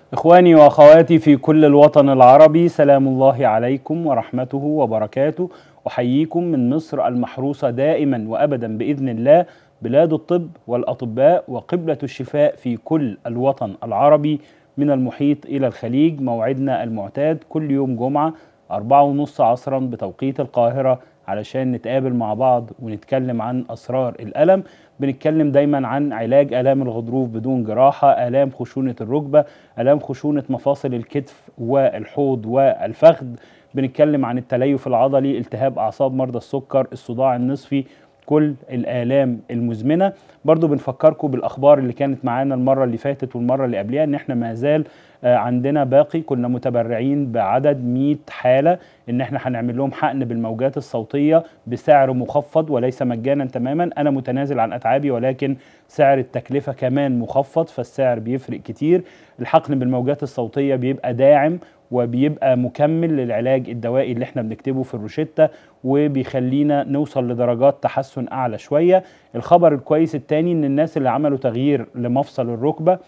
إخواني وأخواتي في كل الوطن العربي سلام الله عليكم ورحمته وبركاته أحييكم من مصر المحروسة دائما وأبدا بإذن الله بلاد الطب والأطباء وقبلة الشفاء في كل الوطن العربي من المحيط إلى الخليج موعدنا المعتاد كل يوم جمعة أربعة ونص عصرا بتوقيت القاهرة علشان نتقابل مع بعض ونتكلم عن أسرار الألم بنتكلم دايما عن علاج آلام الغضروف بدون جراحة آلام خشونة الركبة آلام خشونة مفاصل الكتف والحوض والفخذ بنتكلم عن التليف العضلي التهاب أعصاب مرضى السكر الصداع النصفي كل الآلام المزمنة برضو بنفكركم بالأخبار اللي كانت معانا المرة اللي فاتت والمرة اللي قبلها إن إحنا ما زال عندنا باقي كنا متبرعين بعدد 100 حالة إن إحنا هنعمل لهم حقن بالموجات الصوتية بسعر مخفض وليس مجانا تماما أنا متنازل عن أتعابي ولكن سعر التكلفة كمان مخفض فالسعر بيفرق كتير الحقن بالموجات الصوتية بيبقى داعم وبيبقى مكمل للعلاج الدوائي اللي احنا بنكتبه في الروشتة وبيخلينا نوصل لدرجات تحسن اعلى شوية الخبر الكويس التاني ان الناس اللي عملوا تغيير لمفصل الركبة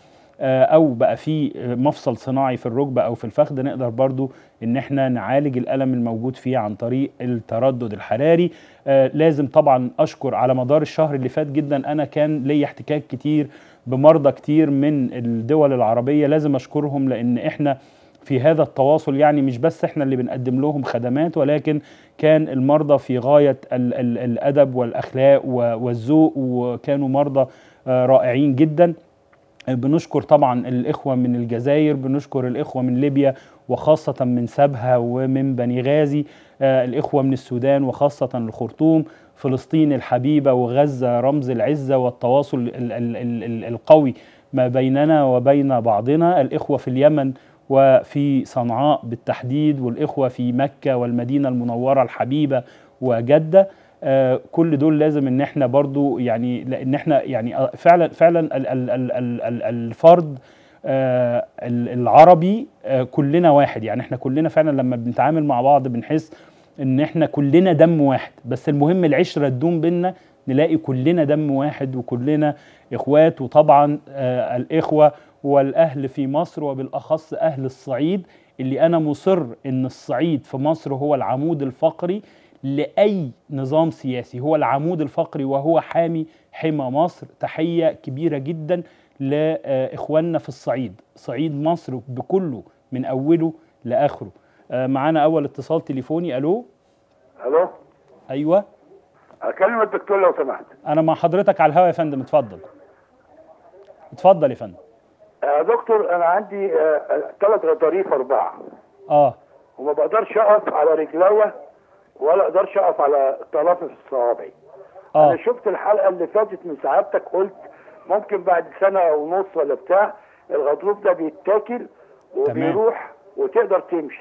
او بقى في مفصل صناعي في الركبة او في الفخذ نقدر برضو ان احنا نعالج الالم الموجود فيه عن طريق التردد الحراري لازم طبعا اشكر على مدار الشهر اللي فات جدا انا كان لي احتكاك كتير بمرضى كتير من الدول العربية لازم اشكرهم لان احنا في هذا التواصل يعني مش بس احنا اللي بنقدم لهم خدمات ولكن كان المرضى في غاية ال ال الأدب والأخلاق والذوق وكانوا مرضى رائعين جدا بنشكر طبعا الإخوة من الجزائر بنشكر الإخوة من ليبيا وخاصة من سبها ومن بني غازي الإخوة من السودان وخاصة الخرطوم فلسطين الحبيبة وغزة رمز العزة والتواصل ال ال ال القوي ما بيننا وبين بعضنا الإخوة في اليمن وفي صنعاء بالتحديد والإخوة في مكة والمدينة المنورة الحبيبة وجدة آه كل دول لازم ان احنا برضو يعني لان احنا يعني فعلا فعلا ال ال ال ال ال الفرد آه العربي آه كلنا واحد يعني احنا كلنا فعلا لما بنتعامل مع بعض بنحس ان احنا كلنا دم واحد بس المهم العشرة تدوم بينا نلاقي كلنا دم واحد وكلنا اخوات وطبعا آه الاخوه والاهل في مصر وبالاخص اهل الصعيد اللي انا مصر ان الصعيد في مصر هو العمود الفقري لاي نظام سياسي هو العمود الفقري وهو حامي حمى مصر تحيه كبيره جدا لاخواننا في الصعيد صعيد مصر بكله من اوله لاخره معانا اول اتصال تليفوني الو الو ايوه اكلم الدكتور لو سمحت انا مع حضرتك على الهواء يا فندم اتفضل اتفضل يا فندم يا دكتور انا عندي ثلاث غضاريف اربعه اه وما بقدرش اقف على رجليا ولا اقدرش اقف على طرف صوابعي اه انا شفت الحلقه اللي فاتت من سعادتك قلت ممكن بعد سنه ونص ولا بتاع الغضروف ده بيتاكل وبيروح وتقدر تمشي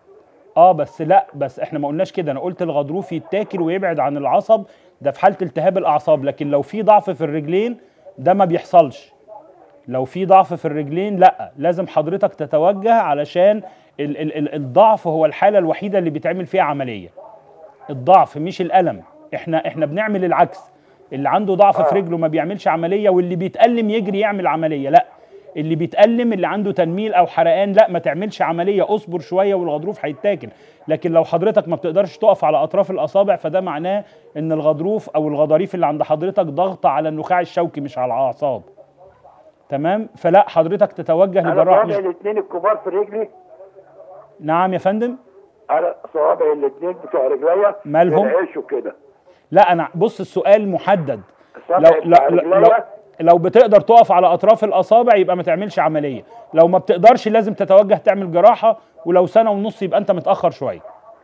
اه بس لا بس احنا ما قلناش كده انا قلت الغضروف يتاكل ويبعد عن العصب ده في حاله التهاب الاعصاب لكن لو في ضعف في الرجلين ده ما بيحصلش لو في ضعف في الرجلين لا لازم حضرتك تتوجه علشان ال ال ال الضعف هو الحاله الوحيده اللي بيتعمل فيها عمليه الضعف مش الالم احنا احنا بنعمل العكس اللي عنده ضعف آه. في رجله ما بيعملش عمليه واللي بيتالم يجري يعمل عمليه لا اللي بيتالم اللي عنده تنميل او حرقان لا ما تعملش عمليه اصبر شويه والغضروف هيتاكل لكن لو حضرتك ما بتقدرش تقف على اطراف الاصابع فده معناه ان الغضروف او الغضاريف اللي عند حضرتك ضغطه على النخاع الشوكي مش على الاعصاب تمام فلا حضرتك تتوجه انا لجراح صوابعي مش... الاثنين الكبار في رجلي نعم يا فندم انا صوابعي الاثنين بتوع رجليا مالهم؟ ينعشوا كده لا انا بص السؤال محدد لو صوابعي لو بتاع لو, رجليا لو بتقدر تقف على اطراف الاصابع يبقى ما تعملش عمليه لو ما بتقدرش لازم تتوجه تعمل جراحه ولو سنه ونص يبقى انت متاخر شويه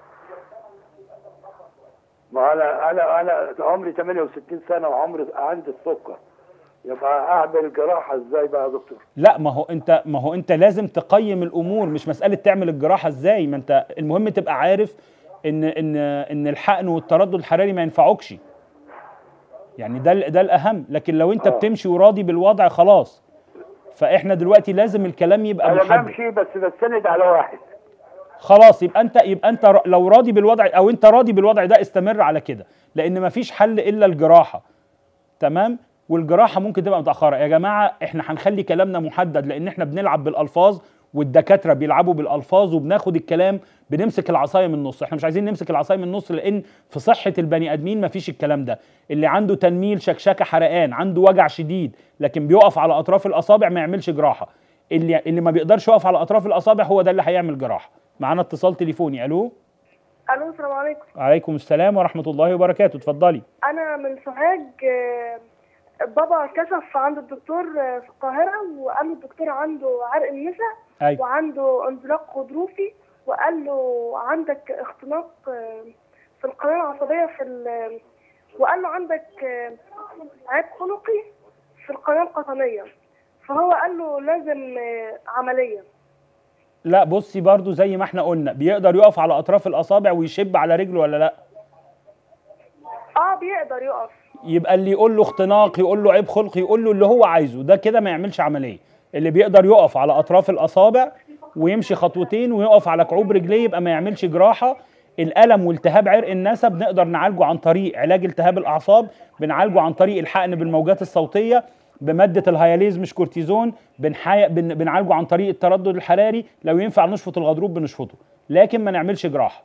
ما انا انا انا عمري 68 سنه وعمري عندي السكر يبقى اعمل جراحه ازاي بقى يا دكتور؟ لا ما هو انت ما هو انت لازم تقيم الامور مش مساله تعمل الجراحه ازاي ما انت المهم تبقى عارف ان ان ان الحقن والتردد الحراري ما ينفعوكش يعني ده ال- ده الاهم لكن لو انت آه. بتمشي وراضي بالوضع خلاص فاحنا دلوقتي لازم الكلام يبقى انا محدد بمشي بس بستند على واحد خلاص يبقى انت يبقى انت ر- لو راضي بالوضع او انت راضي بالوضع ده استمر على كده لان مفيش حل الا الجراحه تمام والجراحه ممكن تبقى متاخره يا جماعه احنا هنخلي كلامنا محدد لان احنا بنلعب بالالفاظ والدكاتره بيلعبوا بالالفاظ وبناخد الكلام بنمسك العصايه من النص احنا مش عايزين نمسك العصايه من النص لان في صحه البني ادمين مفيش الكلام ده اللي عنده تنميل شكشكه حرقان عنده وجع شديد لكن بيقف على اطراف الاصابع ما يعملش جراحه اللي اللي ما بيقدرش يقف على اطراف الاصابع هو ده اللي هيعمل جراحه معانا اتصال تليفوني الو الو السلام عليكم عليكم السلام ورحمه الله وبركاته اتفضلي انا من سوهاج آه، بابا كشف عند الدكتور آه، في القاهره وقال له الدكتور عنده عرق النساء ايوه وعنده انزلاق غضروفي وقال له عندك اختناق آه، في القناه العصبيه في ال- وقال له عندك آه، عيب خلقي في القناه القطنيه فهو قال له لازم آه، عمليه لا بصي برضو زي ما احنا قلنا بيقدر يقف على اطراف الاصابع ويشب على رجله ولا لا اه بيقدر يقف يبقى اللي يقول له اختناق يقول له عيب خلقي يقول له اللي هو عايزه ده كده ما يعملش عمليه اللي بيقدر يقف على اطراف الاصابع ويمشي خطوتين ويقف على كعوب رجليه يبقى ما يعملش جراحه الالم والتهاب عرق النسا بنقدر نعالجه عن طريق علاج التهاب الاعصاب بنعالجه عن طريق الحقن بالموجات الصوتيه بماده الهياليز مش كورتيزون بنحي... بن... بنعالجه عن طريق التردد الحراري لو ينفع نشفط الغضروف بنشفطه لكن ما نعملش جراحه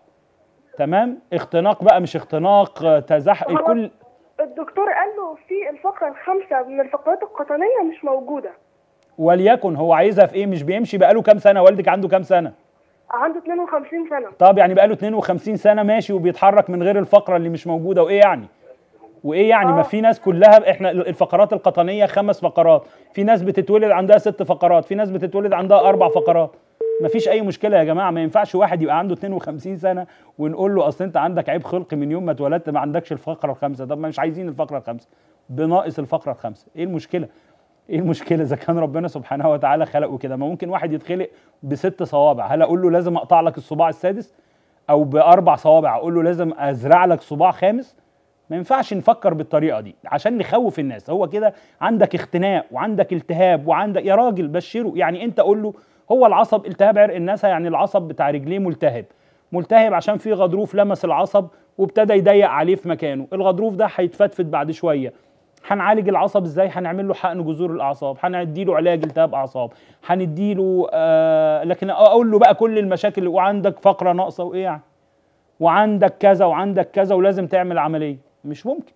تمام اختناق بقى مش اختناق آه، تزح هو كل الدكتور قال له في الفقره الخامسه من الفقرات القطنيه مش موجوده وليكن هو عايزها في ايه مش بيمشي بقاله كام سنه والدك عنده كام سنه عنده 52 سنه طب يعني بقاله 52 سنه ماشي وبيتحرك من غير الفقره اللي مش موجوده وايه يعني وايه يعني ما آه. في ناس كلها احنا الفقرات القطنيه خمس فقرات في ناس بتتولد عندها ست فقرات في ناس بتتولد عندها اربع فقرات ما فيش اي مشكله يا جماعه ما ينفعش واحد يبقى عنده 52 سنه ونقول له اصل انت عندك عيب خلقي من يوم ما اتولدت ما عندكش الفقره الخامسه طب ما مش عايزين الفقره الخامسه بناقص الفقره الخامسه ايه المشكله ايه المشكله اذا كان ربنا سبحانه وتعالى خلقه كده ما ممكن واحد يتخلق بست صوابع هل اقول له لازم اقطع لك الصباع السادس او باربع صوابع اقول له لازم ازرع لك صباع خامس ما ينفعش نفكر بالطريقه دي عشان نخوف الناس هو كده عندك اختناق وعندك التهاب وعندك يا راجل بشره يعني انت قول له هو العصب التهاب عرق الناس يعني العصب بتاع رجليه ملتهب ملتهب عشان في غضروف لمس العصب وابتدى يضيق عليه في مكانه الغضروف ده هيتفتفت بعد شويه هنعالج العصب ازاي هنعمل له حقن جذور الاعصاب هندي له علاج التهاب اعصاب هندي له آه لكن اقول له بقى كل المشاكل وعندك فقره ناقصه وايه يعني وعندك كذا وعندك كذا ولازم تعمل عمليه مش ممكن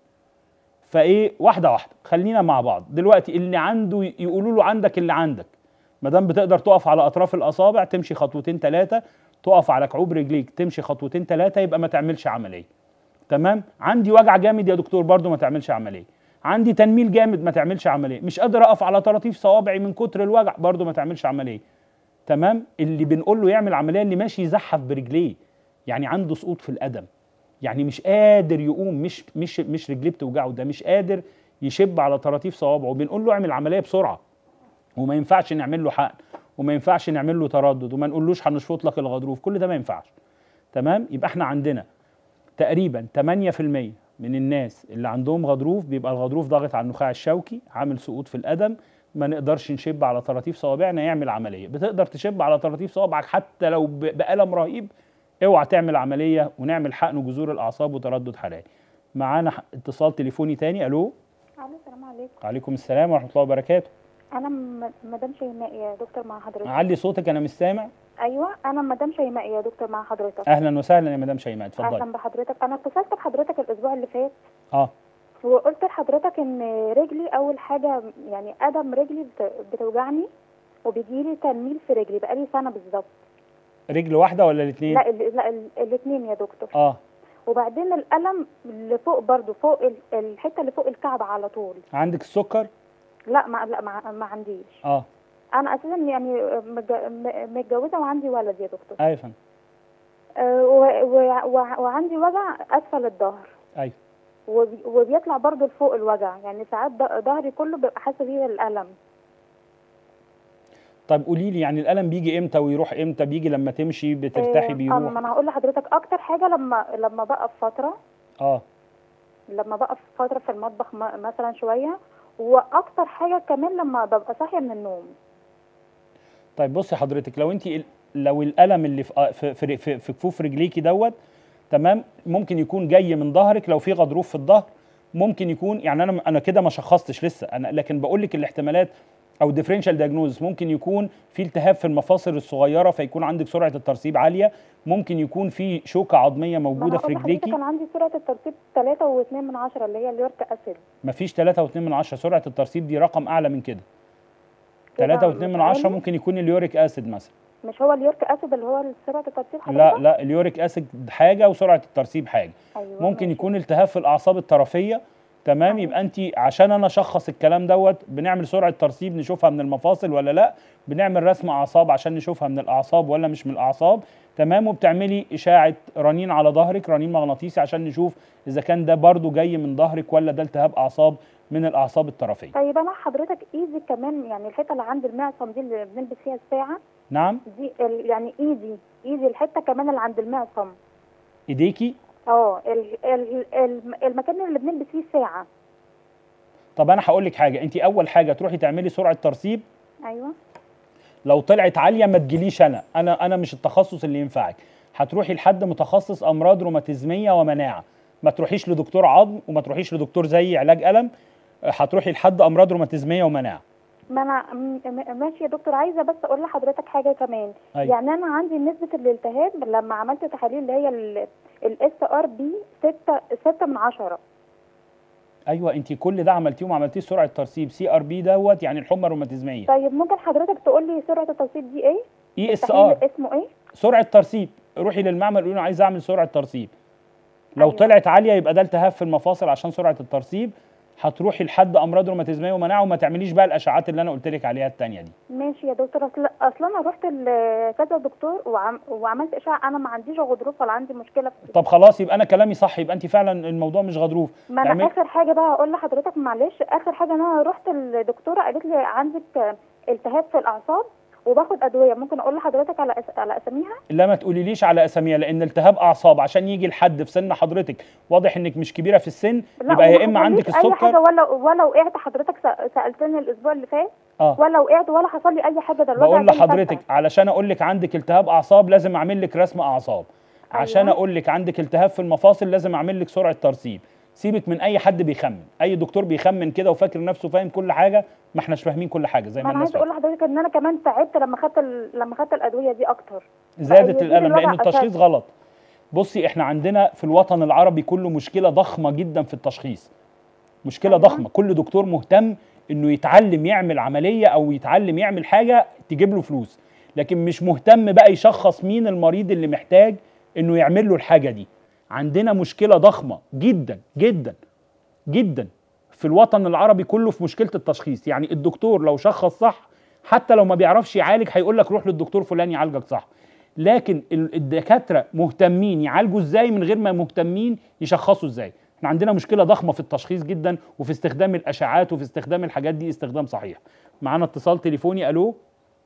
فايه واحده واحده خلينا مع بعض دلوقتي اللي عنده يقولوا له عندك اللي عندك ما دام بتقدر تقف على اطراف الاصابع تمشي خطوتين ثلاثه تقف على كعوب رجليك تمشي خطوتين ثلاثه يبقى ما تعملش عمليه تمام عندي وجع جامد يا دكتور برضو ما تعملش عمليه عندي تنميل جامد ما تعملش عمليه مش قادر اقف على طراطيف صوابعي من كتر الوجع برضو ما تعملش عمليه تمام اللي بنقول له يعمل عمليه اللي ماشي يزحف برجليه يعني عنده سقوط في القدم يعني مش قادر يقوم مش مش مش رجليه بتوجعه ده مش قادر يشب على طراطيف صوابعه بنقول له اعمل عمليه بسرعه وما ينفعش نعمل له حقن وما ينفعش نعمل له تردد وما نقولوش هنشفط لك الغضروف كل ده ما ينفعش تمام يبقى احنا عندنا تقريبا 8% من الناس اللي عندهم غضروف بيبقى الغضروف ضاغط على النخاع الشوكي عامل سقوط في القدم ما نقدرش نشب على طراطيف صوابعنا يعمل عمليه بتقدر تشب على طراطيف صوابعك حتى لو ب- بألم رهيب اوعى تعمل عمليه ونعمل حقن جذور الاعصاب وتردد حراري معانا ح- اتصال تليفوني تاني الو الو السلام عليكم وعليكم السلام ورحمه الله وبركاته انا م- مدام شيماء يا دكتور مع حضرتك علي صوتك انا مش سامع ايوه انا مدام شيماء يا دكتور مع حضرتك اهلا وسهلا يا مدام شيماء اتفضلي اهلا بحضرتك انا اتصلت بحضرتك الاسبوع اللي فات اه وقلت لحضرتك ان رجلي اول حاجه يعني قدم رجلي بت- بتوجعني وبيجيلي تنميل في رجلي بقالي سنه بالظبط رجل واحده ولا الاثنين لا ال- لا الاثنين يا دكتور اه وبعدين الالم اللي فوق برضو فوق ال- الحته اللي فوق الكعب على طول عندك السكر لا ما لا ما, ما عنديش اه انا اساسا يعني متج- م- متجوزه وعندي ولد يا دكتور ايوه يا فندم آه، و- و- و- وعندي وجع اسفل الظهر ايوه وبي- وبيطلع برضو لفوق الوجع يعني ساعات ض- ظهري كله بيبقى حاسه بيه الالم طيب قولي لي يعني الالم بيجي امتى ويروح امتى بيجي لما تمشي بترتاحي آه، آه، بيروح ما انا هقول لحضرتك اكتر حاجه لما لما بقف فتره اه لما بقف فتره في المطبخ م- مثلا شويه واكتر حاجه كمان لما ببقى صاحيه من النوم طيب بصي حضرتك لو انت لو الالم اللي في في في, في, في كفوف رجليكي دوت تمام ممكن يكون جاي من ظهرك لو في غضروف في الظهر ممكن يكون يعني انا انا كده ما شخصتش لسه انا لكن بقول لك الاحتمالات او ديفرنشال دايجنوزس ممكن يكون في التهاب في المفاصل الصغيره فيكون عندك سرعه الترسيب عاليه ممكن يكون في شوكه عضميه ما موجوده أنا في قلت لحضرتك رجليكي كان عندي سرعه الترسيب 3 و2 من عشرة اللي هي اليورك اسيد مفيش 3.2 من عشرة سرعه الترسيب دي رقم اعلى من كده كده 3.2 من عشرة عالي؟ ممكن يكون اليوريك اسيد مثلا مش هو اليورك اسيد اللي هو سرعه الترسيب حضرتك لا لا اليوريك اسيد حاجه وسرعه الترسيب حاجه أيوة ممكن ماشي. يكون التهاب في الاعصاب الطرفيه تمام أيوة. يبقى انت عشان انا اشخص الكلام دوت بنعمل سرعه ترسيب نشوفها من المفاصل ولا لا بنعمل رسم اعصاب عشان نشوفها من الاعصاب ولا مش من الاعصاب تمام وبتعملي اشاعه رنين على ظهرك رنين مغناطيسي عشان نشوف اذا كان ده برضو جاي من ظهرك ولا ده التهاب اعصاب من الاعصاب الطرفيه طيب انا حضرتك ايدي كمان يعني الحته اللي عند المعصم دي اللي بنلبس فيها الساعه نعم دي ال- يعني ايدي ايدي الحته كمان اللي عند المعصم ايديكي اه ال- ال- الم- المكان اللي بنلبس فيه الساعه طب انا هقول لك حاجه انت اول حاجه تروحي تعملي سرعه ترسيب ايوه لو طلعت عاليه ما تجيليش انا انا انا مش التخصص اللي ينفعك هتروحي لحد متخصص امراض روماتيزميه ومناعه ما تروحيش لدكتور عظم وما تروحيش لدكتور زي علاج الم هتروحي لحد امراض روماتيزميه ومناعه ما انا م- م- ماشي يا دكتور عايزه بس اقول لحضرتك حاجه كمان أيوة. يعني انا عندي نسبه الالتهاب لما عملت تحاليل اللي هي الاس ار بي 6 6 من 10 ايوه انت كل ده عملتيه وما عملتيش سرعه ترسيب سي ار بي دوت يعني الحمى الروماتيزميه طيب ممكن حضرتك تقول لي سرعه التوصيل دي ايه اي اس التحليل ار اسمه ايه سرعه ترسيب روحي للمعمل قولي له عايز اعمل سرعه ترسيب لو أيوة. طلعت عاليه يبقى ده التهاب في المفاصل عشان سرعه الترسيب هتروحي لحد امراض روماتيزميه ومناعه وما تعمليش بقى الاشعاعات اللي انا قلت لك عليها الثانيه دي ماشي يا دكتور اصل اصل انا رحت ل- كذا دكتور وعم... وعملت اشعه انا ما عنديش غضروف ولا عندي مشكله في طب خلاص يبقى انا كلامي صح يبقى انت فعلا الموضوع مش غضروف ما انا اعمل- اخر حاجه بقى اقول لحضرتك معلش اخر حاجه ان انا رحت الدكتوره قالت لي عندك التهاب في الاعصاب وباخد ادويه ممكن اقول لحضرتك على أس... على اساميها لا ما تقوليليش على اساميها لان التهاب اعصاب عشان يجي لحد في سن حضرتك واضح انك مش كبيره في السن لا يبقى يا وما اما عندك حصليش اي حاجه السكر ولا ولا وقعت حضرتك سأ- سالتني الاسبوع اللي فات اه ولا وقعت ولا حصل لي اي حاجه ده الوجع بقول جالي لحضرتك فجأة. علشان اقول لك عندك التهاب اعصاب لازم اعمل لك رسم اعصاب عشان أيوة. اقول لك عندك التهاب في المفاصل لازم اعمل لك سرعه ترسيب سيبك من اي حد بيخمن اي دكتور بيخمن كده وفاكر نفسه فاهم كل حاجه ما احناش فاهمين كل حاجه زي ما ما انا الناس عايزه اقول فاهمة. لحضرتك ان انا كمان تعبت لما خدت ال... لما خدت الادويه دي اكتر زادت يزيد الالم الوجع لان التشخيص أساساً. غلط بصي احنا عندنا في الوطن العربي كله مشكله ضخمه جدا في التشخيص مشكله أيوة. ضخمه كل دكتور مهتم انه يتعلم يعمل عمليه او يتعلم يعمل حاجه تجيب له فلوس لكن مش مهتم بقى يشخص مين المريض اللي محتاج انه يعمل له الحاجه دي عندنا مشكله ضخمه جدا جدا جدا في الوطن العربي كله في مشكله التشخيص يعني الدكتور لو شخص صح حتى لو ما بيعرفش يعالج هيقول لك روح للدكتور فلان يعالجك صح لكن ال- الدكاتره مهتمين يعالجوا ازاي من غير ما مهتمين يشخصوا ازاي احنا عندنا مشكله ضخمه في التشخيص جدا وفي استخدام الاشعاعات وفي استخدام الحاجات دي استخدام صحيح معانا اتصال تليفوني الو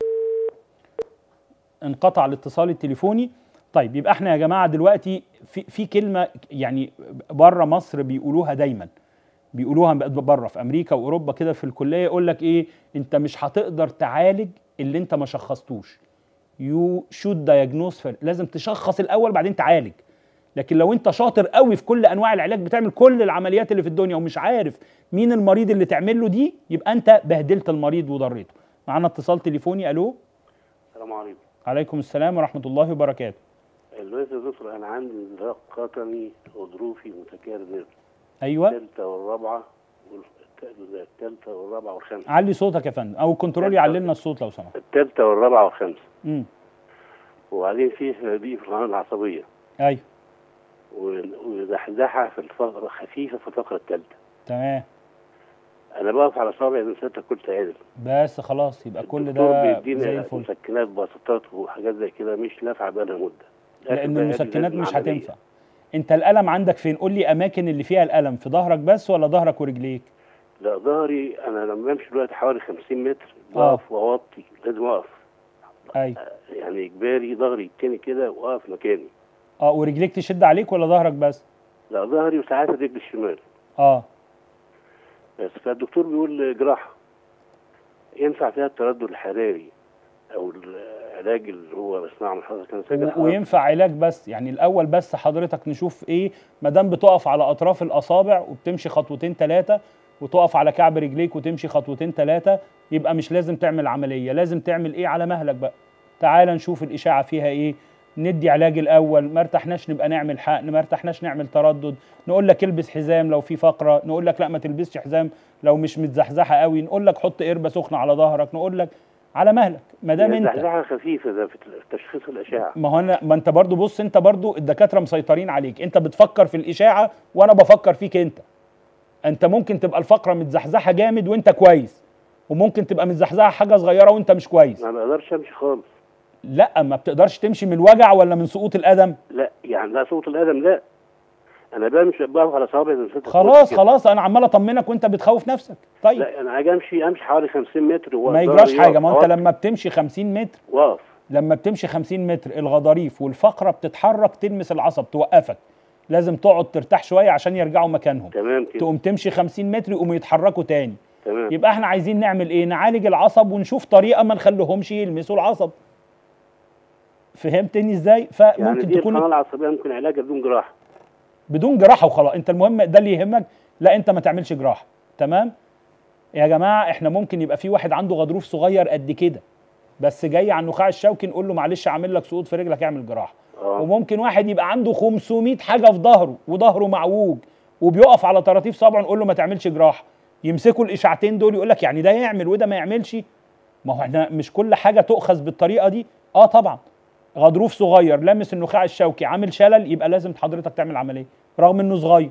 انقطع الاتصال التليفوني طيب يبقى احنا يا جماعه دلوقتي في في كلمه يعني بره مصر بيقولوها دايما بيقولوها بره في امريكا واوروبا كده في الكليه يقول لك ايه انت مش هتقدر تعالج اللي انت ما شخصتوش يو شود دايجنوز لازم تشخص الاول بعدين تعالج لكن لو انت شاطر قوي في كل انواع العلاج بتعمل كل العمليات اللي في الدنيا ومش عارف مين المريض اللي تعمل له دي يبقى انت بهدلت المريض وضريته معانا اتصال تليفوني الو السلام عليكم عليكم السلام ورحمه الله وبركاته دلوقتي يا دكتور انا عندي انزلاق قطني غضروفي متكرر ايوه الثالثه والرابعه الثالثه والرابعه والخامسه علي صوتك يا فندم او الكنترول يعلي لنا الصوت لو سمحت الثالثه والرابعه والخامسه امم وبعدين فيه ضيق في القناه العصبيه ايوه و- وزحزحه في الفقره خفيفه في الفقره الثالثه تمام انا بقف على صابعي من ستة كنت عدل بس خلاص يبقى كل الدكتور ده بيديني زي الفل مسكنات بسيطات وحاجات زي كده مش نافعه بقالها مده لان بقى المسكنات لازم مش عملية. هتنفع انت الالم عندك فين قول لي اماكن اللي فيها الالم في ظهرك بس ولا ظهرك ورجليك لا ظهري انا لما بمشي دلوقتي حوالي 50 متر آه. بقف واوطي لازم اقف ايوه يعني اجباري ظهري يتني كده واقف مكاني اه ورجليك تشد عليك ولا ظهرك بس لا ظهري وساعات الرجل الشمال اه بس فالدكتور بيقول جراحه ينفع فيها التردد الحراري او العلاج اللي هو بسمعه من حضرتك انا ساجل و- حضرتك. وينفع علاج بس يعني الاول بس حضرتك نشوف ايه ما دام بتقف على اطراف الاصابع وبتمشي خطوتين ثلاثه وتقف على كعب رجليك وتمشي خطوتين ثلاثه يبقى مش لازم تعمل عمليه لازم تعمل ايه على مهلك بقى تعال نشوف الاشاعه فيها ايه ندي علاج الاول ما ارتحناش نبقى نعمل حقن ما ارتحناش نعمل تردد نقول لك البس حزام لو في فقره نقول لك لا ما تلبسش حزام لو مش متزحزحه قوي نقول لك حط قربه سخنه على ظهرك نقول لك على مهلك ما دام انت زحزحه خفيفه ده في تشخيص الاشعه ما هو انا ما انت برضو بص انت برضو الدكاتره مسيطرين عليك انت بتفكر في الاشاعه وانا بفكر فيك انت انت ممكن تبقى الفقره متزحزحه جامد وانت كويس وممكن تبقى متزحزحه حاجه صغيره وانت مش كويس ما بقدرش امشي خالص لا ما بتقدرش تمشي من الوجع ولا من سقوط القدم لا يعني لا صوت القدم لا انا بمشي بقف على صوابعي زي ست خلاص خلاص انا عمال اطمنك وانت بتخوف نفسك طيب لا انا هاجي امشي امشي حوالي 50 متر ما يجراش حاجه ما انت لما بتمشي 50 متر واقف لما بتمشي 50 متر الغضاريف والفقره بتتحرك تلمس العصب توقفك لازم تقعد ترتاح شويه عشان يرجعوا مكانهم تمام كده تقوم تمشي 50 متر يقوموا يتحركوا تاني تمام يبقى احنا عايزين نعمل ايه نعالج العصب ونشوف طريقه ما نخليهمش يلمسوا العصب فهمتني ازاي يعني فممكن دي تكون القناه العصبيه ممكن علاجها بدون جراحه بدون جراحه وخلاص انت المهم ده اللي يهمك لا انت ما تعملش جراحه تمام يا جماعه احنا ممكن يبقى في واحد عنده غضروف صغير قد كده بس جاي على النخاع الشوكي نقول له معلش عامل لك سقوط في رجلك اعمل جراحه اه وممكن واحد يبقى عنده 500 حاجه في ظهره وظهره معوج وبيقف على طراطيف صابعه نقول له ما تعملش جراحه يمسكوا الاشاعتين دول يقول لك يعني ده يعمل وده ما يعملش ما هو احنا مش كل حاجه تؤخذ بالطريقه دي اه طبعا غضروف صغير لامس النخاع الشوكي عامل شلل يبقى لازم حضرتك تعمل عمليه رغم انه صغير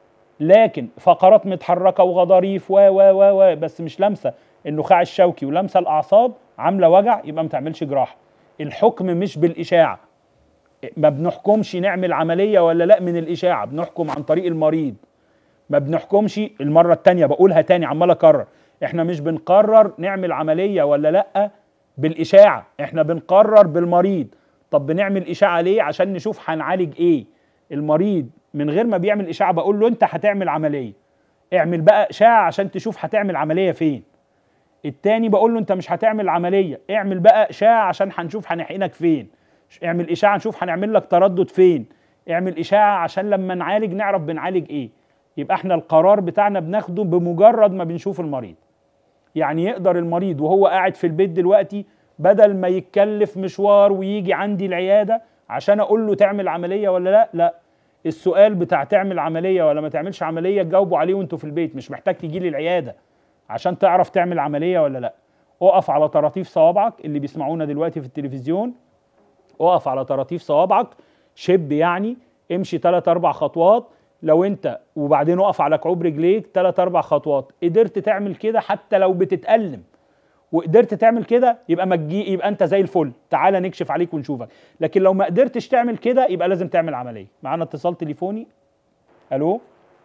لكن فقرات متحركه وغضاريف و و و و بس مش لامسه النخاع الشوكي ولامسه الاعصاب عامله وجع يبقى ما تعملش جراحه الحكم مش بالاشاعه ما بنحكمش نعمل عمليه ولا لا من الاشاعه بنحكم عن طريق المريض ما بنحكمش المره التانية بقولها تاني عمال اكرر احنا مش بنقرر نعمل عمليه ولا لا بالاشاعه احنا بنقرر بالمريض طب بنعمل اشاعه ليه عشان نشوف هنعالج ايه المريض من غير ما بيعمل اشاعه بقول له انت هتعمل عمليه اعمل بقى اشاعه عشان تشوف هتعمل عمليه فين التاني بقول له انت مش هتعمل عمليه اعمل بقى اشاعه عشان هنشوف هنحقنك فين اعمل اشاعه نشوف هنعمل لك تردد فين اعمل اشاعه عشان لما نعالج نعرف بنعالج ايه يبقى احنا القرار بتاعنا بناخده بمجرد ما بنشوف المريض يعني يقدر المريض وهو قاعد في البيت دلوقتي بدل ما يتكلف مشوار ويجي عندي العياده عشان اقول له تعمل عمليه ولا لا لا السؤال بتاع تعمل عمليه ولا ما تعملش عمليه تجاوبوا عليه وانتوا في البيت مش محتاج تيجي لي العياده عشان تعرف تعمل عمليه ولا لا اقف على طراطيف صوابعك اللي بيسمعونا دلوقتي في التلفزيون اقف على طراطيف صوابعك شب يعني امشي 3 4 خطوات لو انت وبعدين اقف على كعوب رجليك 3 4 خطوات قدرت تعمل كده حتى لو بتتألم وقدرت تعمل كده يبقى ما تجي يبقى انت زي الفل تعالى نكشف عليك ونشوفك لكن لو ما قدرتش تعمل كده يبقى لازم تعمل عمليه معانا اتصال تليفوني الو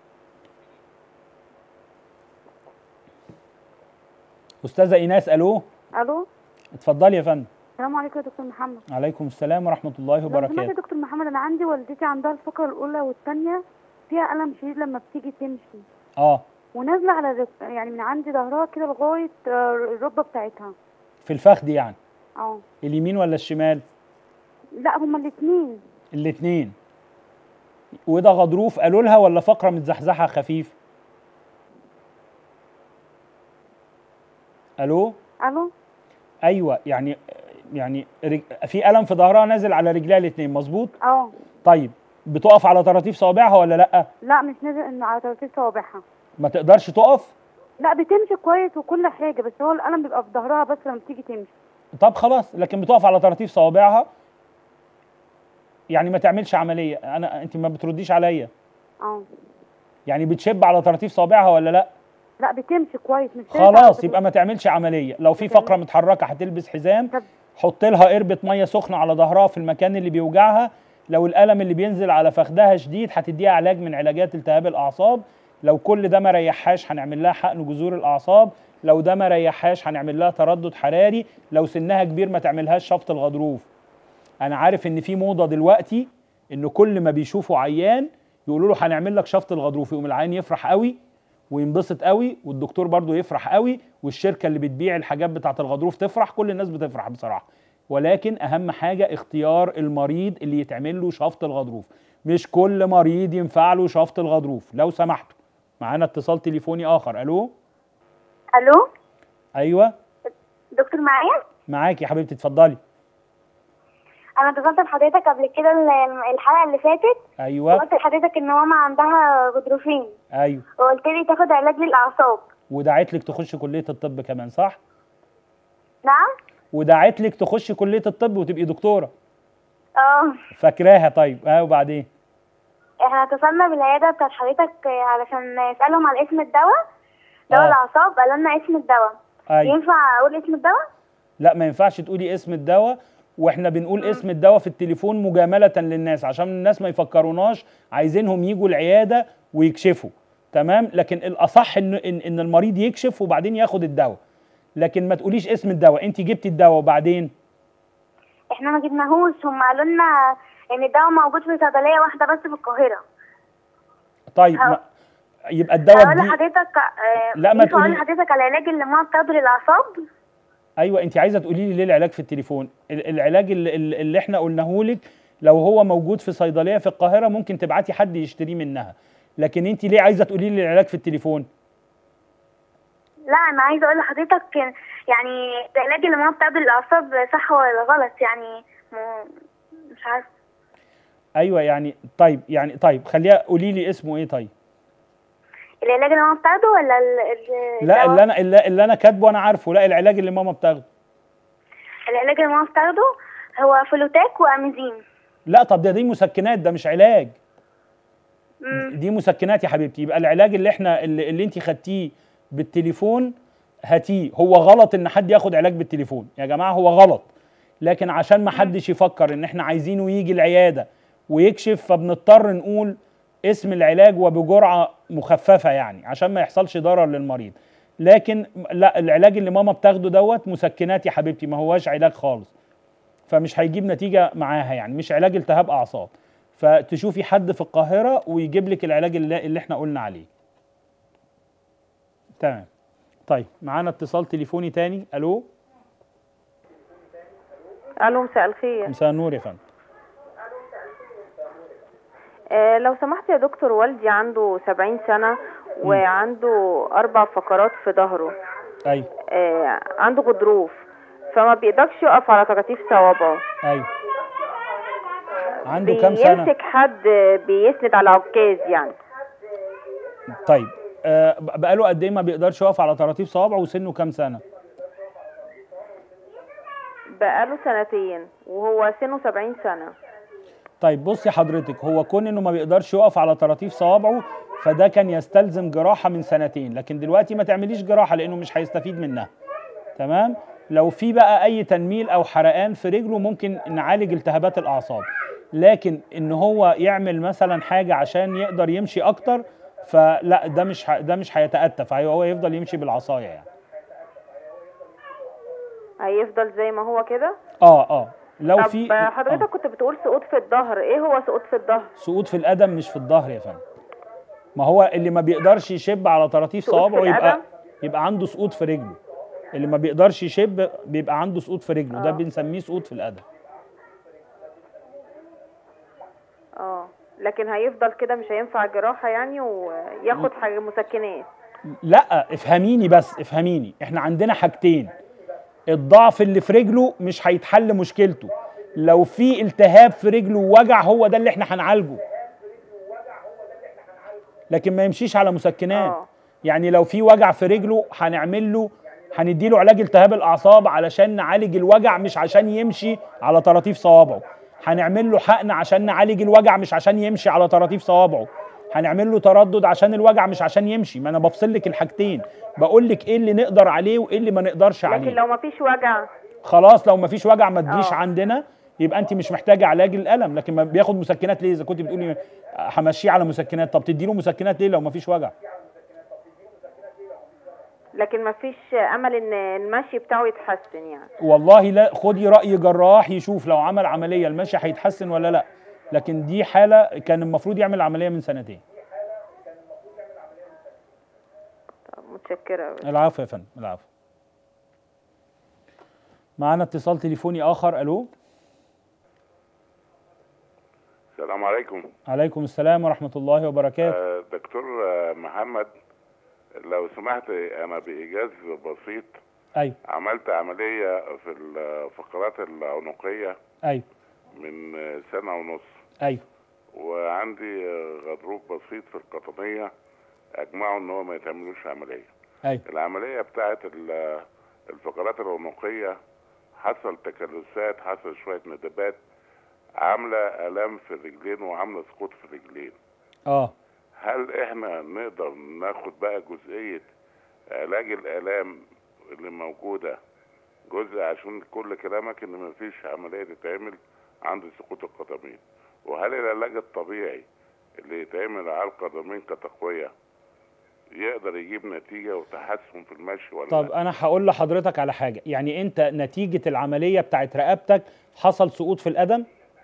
استاذه ايناس الو الو اتفضلي يا فندم السلام عليكم يا دكتور محمد عليكم السلام ورحمه الله لو سمحت يا وبركاته دكتور محمد انا عندي والدتي عندها الفقره الاولى والثانيه فيها الم شديد لما بتيجي تمشي اه ونازله على الرك... يعني من عندي ظهرها كده لغايه آه، الركبه بتاعتها في الفخذ يعني اه اليمين ولا الشمال لا هما الاثنين الاثنين وده غضروف قالوا لها ولا فقره متزحزحه خفيف الو الو ايوه يعني يعني رج... في الم في ظهرها نازل على رجليها الاثنين مظبوط اه طيب بتقف على طراطيف صوابعها ولا لا لا مش نازل إن على طراطيف صوابعها ما تقدرش تقف لا بتمشي كويس وكل حاجه بس هو الالم بيبقى في ظهرها بس لما بتيجي تمشي طب خلاص لكن بتقف على طراطيف صوابعها يعني ما تعملش عمليه انا انت ما بترديش عليا اه يعني بتشب على طراطيف صوابعها ولا لا لا بتمشي كويس مش نازلة على خلاص طراطيف. يبقى ما تعملش عمليه لو في تمام. فقره متحركه هتلبس حزام طب حط لها قربة ميه سخنه على ظهرها في المكان اللي بيوجعها لو الالم اللي بينزل على فخدها شديد هتديها علاج من علاجات التهاب الاعصاب لو كل ده ما ريحهاش هنعمل لها حقن جذور الاعصاب لو ده ما ريحهاش هنعمل لها تردد حراري لو سنها كبير ما تعملهاش شفط الغضروف انا عارف ان في موضه دلوقتي ان كل ما بيشوفوا عيان يقولوا له هنعمل لك شفط الغضروف يقوم العيان يفرح قوي وينبسط قوي والدكتور برضو يفرح قوي والشركه اللي بتبيع الحاجات بتاعه الغضروف تفرح كل الناس بتفرح بصراحه ولكن اهم حاجه اختيار المريض اللي يتعمل له شفط الغضروف مش كل مريض ينفع له شفط الغضروف لو سمحتوا معانا اتصال تليفوني اخر الو الو ايوه دكتور معايا معاكي يا حبيبتي اتفضلي انا اتصلت بحضرتك قبل كده ال- الحلقه اللي فاتت ايوه وقلت لحضرتك ان ماما عندها غضروفين ايوه وقلت لي تاخد علاج للاعصاب ودعيت لك تخش كليه الطب كمان صح نعم ودعيت لك تخش كليه الطب وتبقي دكتوره اه فاكراها طيب اه وبعدين احنا اتصلنا بالعياده بتاعت حضرتك علشان نسالهم على اسم الدواء دواء آه. الاعصاب قالوا لنا اسم الدواء ايوه ينفع اقول اسم الدواء لا ما ينفعش تقولي اسم الدواء واحنا بنقول اسم الدواء في التليفون مجامله للناس عشان الناس ما يفكروناش عايزينهم يجوا العياده ويكشفوا تمام لكن الاصح ان ان, إن المريض يكشف وبعدين ياخد الدواء لكن ما تقوليش اسم الدواء انت جبتي الدواء وبعدين احنا ما جبناهوش هم قالوا لنا ان الدواء موجود في صيدليه واحده بس في القاهره طيب ها. ما يبقى الدواء اقول دي لحضرتك آه، لا، ما ينفع اقول تقولي- لحضرتك على العلاج اللي ماما بتاخده للاعصاب ايوه انت عايزه تقولي لي ليه العلاج في التليفون ال- العلاج اللي, اللي احنا قلناه لك لو هو موجود في صيدليه في القاهره ممكن تبعتي حد يشتريه منها لكن انت ليه عايزه تقولي لي العلاج في التليفون لا انا عايزه اقول لحضرتك يعني العلاج اللي ماما بتاخده للاعصاب صح ولا غلط يعني م- مش عارفه ايوه يعني طيب يعني طيب خليها قولي لي اسمه ايه طيب العلاج اللي ماما بتاخده ولا ال- ال- لا الدواء؟ اللي انا اللي, اللي انا كاتبه انا عارفه لا العلاج اللي ماما بتاخده العلاج اللي ماما بتاخده هو فلوتاك واميزين لا طب ده دي مسكنات ده مش علاج مم. دي مسكنات يا حبيبتي يبقى العلاج اللي احنا اللي, اللي انت خدتيه بالتليفون هاتيه هو غلط ان حد ياخد علاج بالتليفون يا جماعه هو غلط لكن عشان ما حدش يفكر ان احنا عايزينه يجي العياده ويكشف فبنضطر نقول اسم العلاج وبجرعه مخففه يعني عشان ما يحصلش ضرر للمريض لكن لا العلاج اللي ماما بتاخده دوت مسكنات يا حبيبتي ما هواش علاج خالص فمش هيجيب نتيجه معاها يعني مش علاج التهاب اعصاب فتشوفي حد في القاهره ويجيب لك العلاج اللي, اللي احنا قلنا عليه تمام طيب معانا اتصال تليفوني تاني الو الو مساء الخير مساء النور يا فندم آه لو سمحت يا دكتور والدي عنده سبعين سنة وعنده أربع فقرات في ظهره ايوه آه عنده غضروف فما بيقدرش يقف على طراطيف صوابعه ايوه عنده كام سنه بيمسك حد بيسند على عكاز يعني طيب آه ب- بقاله قد ايه ما بيقدرش يقف على طراطيف صوابعه وسنه كام سنه بقاله سنتين وهو سنه سبعين سنة طيب بصي حضرتك هو كون انه ما بيقدرش يقف على طراطيف صوابعه فده كان يستلزم جراحه من سنتين لكن دلوقتي ما تعمليش جراحه لانه مش هيستفيد منها تمام لو في بقى اي تنميل او حرقان في رجله ممكن نعالج التهابات الاعصاب لكن ان هو يعمل مثلا حاجه عشان يقدر يمشي اكتر فلا ده مش ه- ده مش هيتاتى فهو يفضل يمشي بالعصايه يعني هيفضل زي ما هو كده اه اه لو طب في حضرتك آه. كنت بتقول سقوط في الظهر ايه هو سقوط في الظهر سقوط في القدم مش في الظهر يا فندم ما هو اللي ما بيقدرش يشب على طراطيف سقوط في صوابعه يبقى القدم؟ يبقى عنده سقوط في رجله اللي ما بيقدرش يشب بيبقى عنده سقوط في رجله ده آه. بنسميه سقوط في القدم اه لكن هيفضل كده مش هينفع جراحة يعني وياخد حاجة مسكنات لا افهميني بس افهميني احنا عندنا حاجتين الضعف اللي في رجله مش هيتحل مشكلته لو في التهاب في رجله ووجع هو ده اللي احنا هنعالجه لكن ما يمشيش على مسكنات اه يعني لو في وجع في رجله هنعمل له هنديله علاج التهاب الاعصاب علشان نعالج الوجع مش عشان يمشي على طراطيف صوابعه هنعمل له حقن عشان نعالج الوجع مش عشان يمشي على طراطيف صوابعه هنعمل له تردد عشان الوجع مش عشان يمشي ما انا بفصل لك الحاجتين بقول لك ايه اللي نقدر عليه وايه اللي ما نقدرش لكن عليه لو مفيش وجع خلاص لو ما فيش وجع ما تجيش آه. عندنا يبقى انت مش محتاجه علاج الالم لكن ما بياخد مسكنات ليه اذا كنت بتقولي همشيه على مسكنات طب تديله مسكنات ليه لو ما فيش وجع لكن مفيش امل ان المشي بتاعه يتحسن يعني والله لا خدي رأي جراح يشوف لو عمل عملية المشي هيتحسن ولا لا لكن دي حالة كان المفروض يعمل عملية من سنتين طب متشكرة أوي. العفو يا فندم العفو معانا اتصال تليفوني آخر ألو السلام السلام عليكم عليكم السلام ورحمه الله وبركاته آه، دكتور آه، محمد لو سمحت انا بايجاز بسيط ايوه عملت عمليه في الفقرات العنقيه ايوه من آه، سنه ونص ايوه وعندي آه، غضروف بسيط في القطنيه اجمعوا ان هو ما يتعملوش عمليه ايوه العمليه بتاعت ال- الفقرات العنقيه حصل تكلسات حصل شويه ندبات عامله الام في الرجلين وعامله سقوط في الرجلين اه هل احنا نقدر ناخد بقى جزئية علاج الآلام اللي موجودة جزء عشان كل كلامك ان مفيش عملية تتعمل عند سقوط القدمين وهل العلاج الطبيعي اللي يتعمل على القدمين كتقوية يقدر يجيب نتيجة وتحسن في المشي ولا طب لا؟ انا هقول لحضرتك على حاجه يعني انت نتيجه العمليه بتاعت رقبتك حصل سقوط في القدم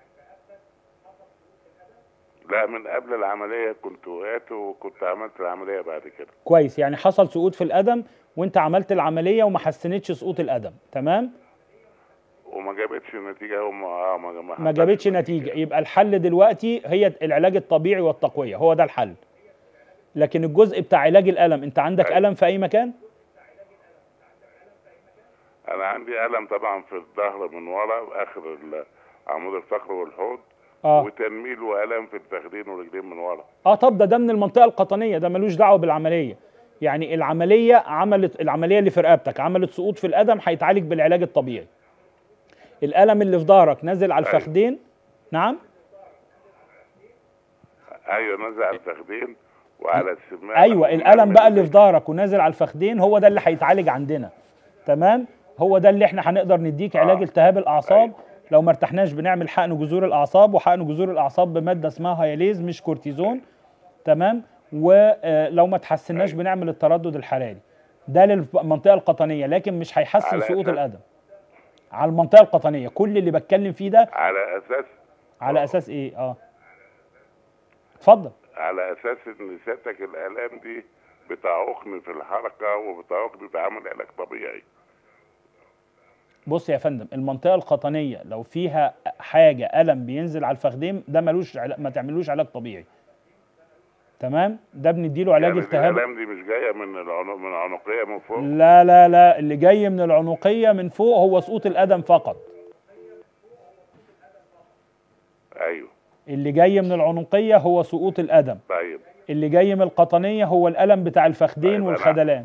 لا من قبل العملية كنت وقعت وكنت عملت العملية بعد كده كويس يعني حصل سقوط في القدم وانت عملت العمليه وما حسنتش سقوط القدم تمام وما جابتش نتيجة هم اه ما, ما حصلش جابتش نتيجه يبقى الحل دلوقتي هي العلاج الطبيعي والتقويه هو ده الحل لكن الجزء بتاع علاج الالم انت عندك أيوة. الم في اي مكان انا عندي الم طبعا في الظهر من ورا اخر ال- عمود الفقر والحوض اه وتنميل والام في الفخذين والرجلين من ورا اه طب ده ده من المنطقه القطنيه ده ملوش دعوه بالعمليه يعني العمليه عملت العمليه اللي في رقبتك عملت سقوط في القدم هيتعالج بالعلاج الطبيعي الالم اللي في ظهرك نازل على أيوة. الفخذين نعم ايوه نزع الفخذين وعلى السماعه ايوه الالم بقى اللي في ظهرك ونازل على الفخذين هو ده اللي هيتعالج عندنا تمام هو ده اللي احنا هنقدر نديك علاج آه. التهاب الاعصاب أيوة. لو ما ارتحناش بنعمل حقن جذور الاعصاب وحقن جذور الاعصاب بماده اسمها هياليز مش كورتيزون تمام ولو ما تحسناش أيوة. بنعمل التردد الحراري ده للمنطقه القطنيه لكن مش هيحسن على سقوط أساس- القدم على المنطقه القطنيه كل اللي بتكلم فيه ده على اساس على آه. اساس ايه اه اتفضل على اساس ان سيادتك الالام دي بتعوقني في الحركه وبتعوقني في عمل علاج طبيعي بص يا فندم المنطقه القطنيه لو فيها حاجه الم بينزل على الفخذين ده ملوش علا- ما تعملوش علاج طبيعي تمام ده بنديله علاج يعني التهاب الالام دي مش جايه من العنق من العنقيه من فوق لا لا لا اللي جاي من العنقيه من فوق هو سقوط القدم فقط ايوه اللي جاي من العنقيه هو سقوط القدم طيب اللي جاي من القطنيه هو الالم بتاع الفخذين طيب أنا- والخدلان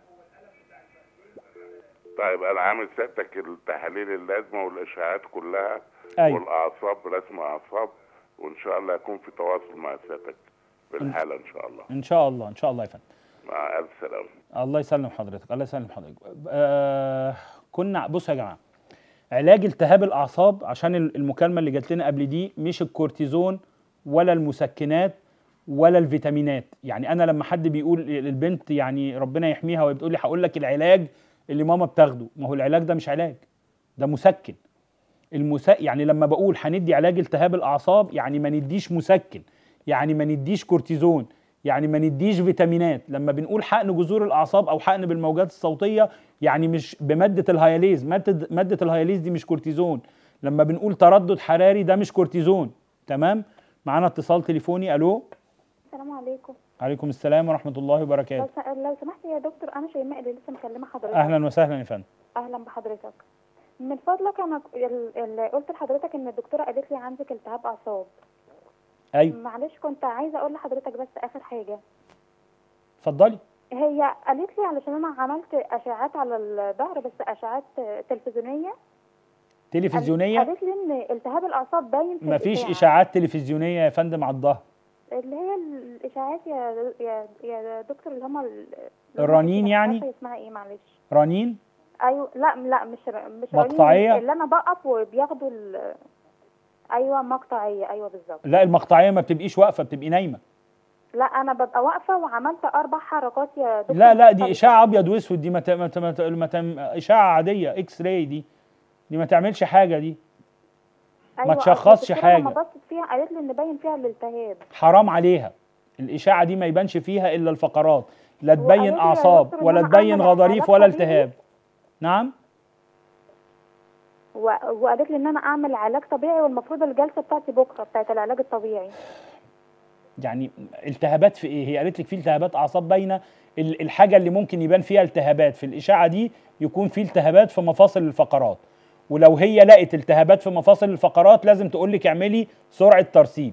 طيب انا عامل سيادتك التحاليل اللازمه والاشعاعات كلها ايوه والاعصاب رسم اعصاب وان شاء الله يكون في تواصل مع سيادتك بالحاله ان شاء الله ان شاء الله ان شاء الله يا فندم مع الف سلامه الله يسلم حضرتك الله يسلم حضرتك آه كنا بصوا يا جماعه علاج التهاب الاعصاب عشان ال- المكالمه اللي جات لنا قبل دي مش الكورتيزون ولا المسكنات ولا الفيتامينات يعني انا لما حد بيقول البنت يعني ربنا يحميها وهي بتقول لي هقول لك العلاج اللي ماما بتاخده ما هو العلاج ده مش علاج ده مسكن المس... يعني لما بقول هندي علاج التهاب الاعصاب يعني ما نديش مسكن يعني ما نديش كورتيزون يعني ما نديش فيتامينات لما بنقول حقن جذور الاعصاب او حقن بالموجات الصوتيه يعني مش بماده الهياليز ماده ماده الهياليز دي مش كورتيزون لما بنقول تردد حراري ده مش كورتيزون تمام معانا اتصال تليفوني الو السلام عليكم عليكم السلام ورحمه الله لو, وبركاته س... لو سمحت يا دكتور انا شيماء اللي لسه مكلمه حضرتك اهلا وسهلا يا فندم اهلا بحضرتك من فضلك انا ال- ال- قلت لحضرتك ان الدكتوره قالت لي عندك التهاب اعصاب ايوه معلش كنت عايزه اقول لحضرتك بس اخر حاجه اتفضلي هي قالت لي علشان انا عملت اشعاعات على الظهر بس اشعاعات تلفزيونيه تلفزيونيه قالت لي ان التهاب الاعصاب باين في مفيش الإشاعة. اشاعات تلفزيونيه يا فندم على الظهر اللي هي الاشاعات يا يا يا دكتور اللي هم الرنين يعني؟ اسمها ايه معلش رنين ايوه لا لا مش ر- مش مقطعية؟ رنين اللي انا بقف وبياخدوا ال- ايوه مقطعيه ايوه بالظبط لا المقطعيه ما بتبقيش واقفه بتبقي نايمه لا انا ببقى واقفه وعملت اربع حركات يا دكتور لا لا دي مختلفة. اشعه ابيض واسود دي ما ت- ما ت- ما ت- ما ت- اشعه عاديه اكس راي دي دي ما تعملش حاجه دي أيوة تشخصش أصل الدكتورة لما حاجة. بصت فيها قالت لي ان باين فيها الالتهاب حرام عليها الاشعه دي ما يبانش فيها الا الفقرات لا تبين وقالت لي يا اعصاب دكتور إن ولا أنا تبين أعمل غضاريف علاج ولا طبيعي. التهاب نعم و- وقالت لي ان انا اعمل علاج طبيعي والمفروض الجلسه بتاعتي بكره بتاعت العلاج الطبيعي يعني التهابات في ايه هي قالت لك في التهابات اعصاب باينه ال- الحاجه اللي ممكن يبان فيها التهابات في الاشاعه دي يكون في التهابات في مفاصل الفقرات ولو هي لقت التهابات في مفاصل الفقرات لازم تقول لك اعملي سرعه ترسيب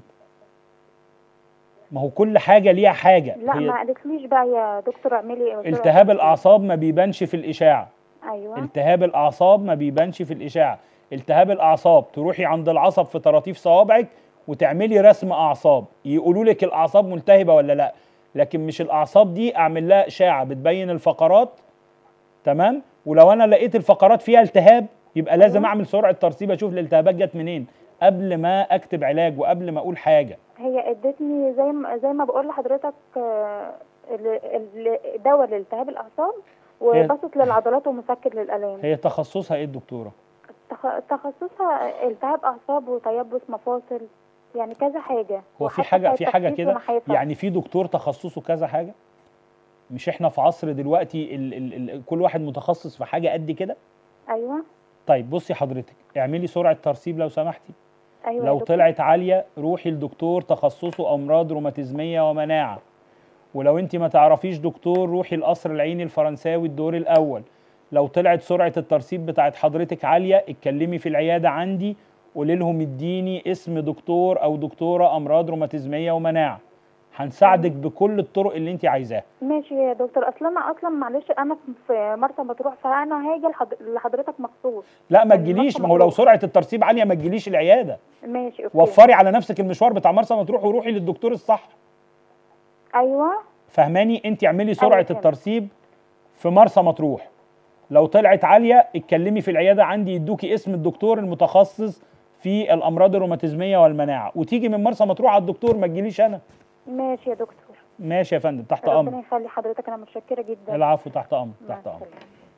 ما هو كل حاجه ليها حاجه لا هي ما قالتليش بقى يا دكتور اعملي إيه؟ قلت لها التهاب الاعصاب ما بيبانش في الاشاعه ايوه التهاب الاعصاب ما بيبانش في الاشاعه التهاب الاعصاب تروحي عند العصب في طراطيف صوابعك وتعملي رسم اعصاب يقولوا لك الاعصاب ملتهبه ولا لا لكن مش الاعصاب دي اعمل لها اشاعه بتبين الفقرات تمام ولو انا لقيت الفقرات فيها التهاب يبقى لازم اعمل سرعه ترسيب اشوف الالتهابات جت منين قبل ما اكتب علاج وقبل ما اقول حاجه هي ادتني زي ما زي ما بقول لحضرتك آه، ال- ال- دواء لالتهاب الاعصاب وبسط للعضلات ومسكن للالام هي تخصصها ايه الدكتوره تخ- تخصصها التهاب اعصاب وتيبس مفاصل يعني كذا حاجه هو في وحتى حاجه كانت في حاجه تخسيس كده ونحيفة. يعني في دكتور تخصصه كذا حاجه مش احنا في عصر دلوقتي ال ال ال كل واحد متخصص في حاجه قد كده ايوه طيب بصي حضرتك اعملي سرعه ترسيب لو سمحتي ايوه يا لو دكتور. طلعت عاليه روحي لدكتور تخصصه امراض روماتيزميه ومناعه ولو انت ما تعرفيش دكتور روحي القصر العيني الفرنساوي الدور الاول لو طلعت سرعه الترسيب بتاعت حضرتك عاليه اتكلمي في العياده عندي قولي لهم اديني اسم دكتور او دكتوره امراض روماتيزميه ومناعه هنساعدك بكل الطرق اللي انت عايزاها ماشي يا دكتور اصلا انا اصلا معلش انا في مرسى مطروح فانا هاجي لحض- لحضرتك مخصوص لا ما يعني تجيليش مرسى ما هو لو مطروح. سرعه الترسيب عاليه ما تجيليش العياده ماشي اوكي وفري على نفسك المشوار بتاع مرسى مطروح وروحي للدكتور الصح ايوه فهماني انت اعملي سرعه فهمت. الترسيب في مرسى مطروح لو طلعت عاليه اتكلمي في العياده عندي يدوكي اسم الدكتور المتخصص في الامراض الروماتيزميه والمناعه وتيجي من مرسى مطروح على الدكتور ما تجيليش انا ماشي يا دكتور ماشي يا فندم تحت ربنا امر يخلي حضرتك انا متشكره جدا العفو تحت امر مع تحت امر السلامة.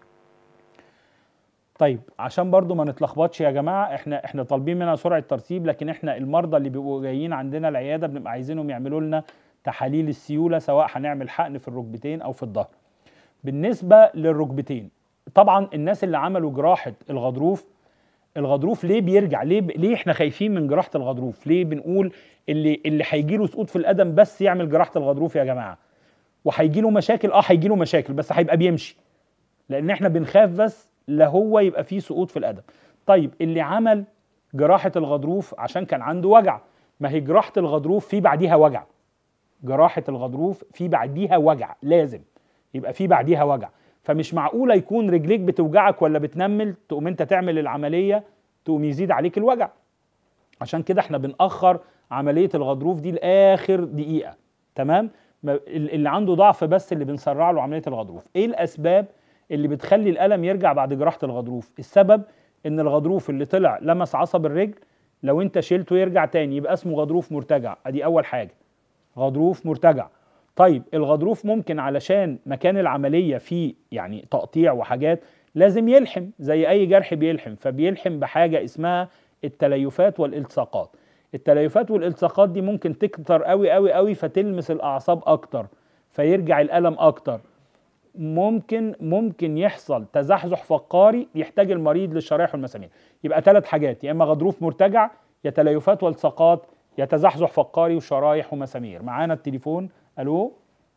طيب عشان برضو ما نتلخبطش يا جماعه احنا احنا طالبين منها سرعه ترسيب لكن احنا المرضى اللي بيبقوا جايين عندنا العياده بنبقى عايزينهم يعملوا لنا تحاليل السيوله سواء هنعمل حقن في الركبتين او في الظهر بالنسبه للركبتين طبعا الناس اللي عملوا جراحه الغضروف الغضروف ليه بيرجع ليه ب... ليه احنا خايفين من جراحه الغضروف ليه بنقول اللي اللي هيجي له سقوط في القدم بس يعمل جراحه الغضروف يا جماعه وهيجي له مشاكل اه هيجي له مشاكل بس هيبقى بيمشي لان احنا بنخاف بس لا هو يبقى فيه سقوط في القدم طيب اللي عمل جراحه الغضروف عشان كان عنده وجع ما هي جراحه الغضروف في بعديها وجع جراحه الغضروف في بعديها وجع لازم يبقى في بعديها وجع فمش معقوله يكون رجليك بتوجعك ولا بتنمل تقوم انت تعمل العمليه تقوم يزيد عليك الوجع عشان كده احنا بنأخر عمليه الغضروف دي لاخر دقيقه تمام ما- ال- اللي عنده ضعف بس اللي بنسرع له عمليه الغضروف ايه الاسباب اللي بتخلي الالم يرجع بعد جراحه الغضروف السبب ان الغضروف اللي طلع لمس عصب الرجل لو انت شيلته يرجع تاني يبقى اسمه غضروف مرتجع ادي اول حاجه غضروف مرتجع طيب الغضروف ممكن علشان مكان العمليه فيه يعني تقطيع وحاجات لازم يلحم زي اي جرح بيلحم فبيلحم بحاجه اسمها التليفات والالتصاقات التليفات والالتصاقات دي ممكن تكتر قوي قوي قوي فتلمس الاعصاب اكتر فيرجع الالم اكتر ممكن ممكن يحصل تزحزح فقاري يحتاج المريض للشرايح والمسامير يبقى ثلاث حاجات يا اما غضروف مرتجع يا تليفات والتصاقات يا تزحزح فقاري وشرايح ومسامير معانا التليفون الو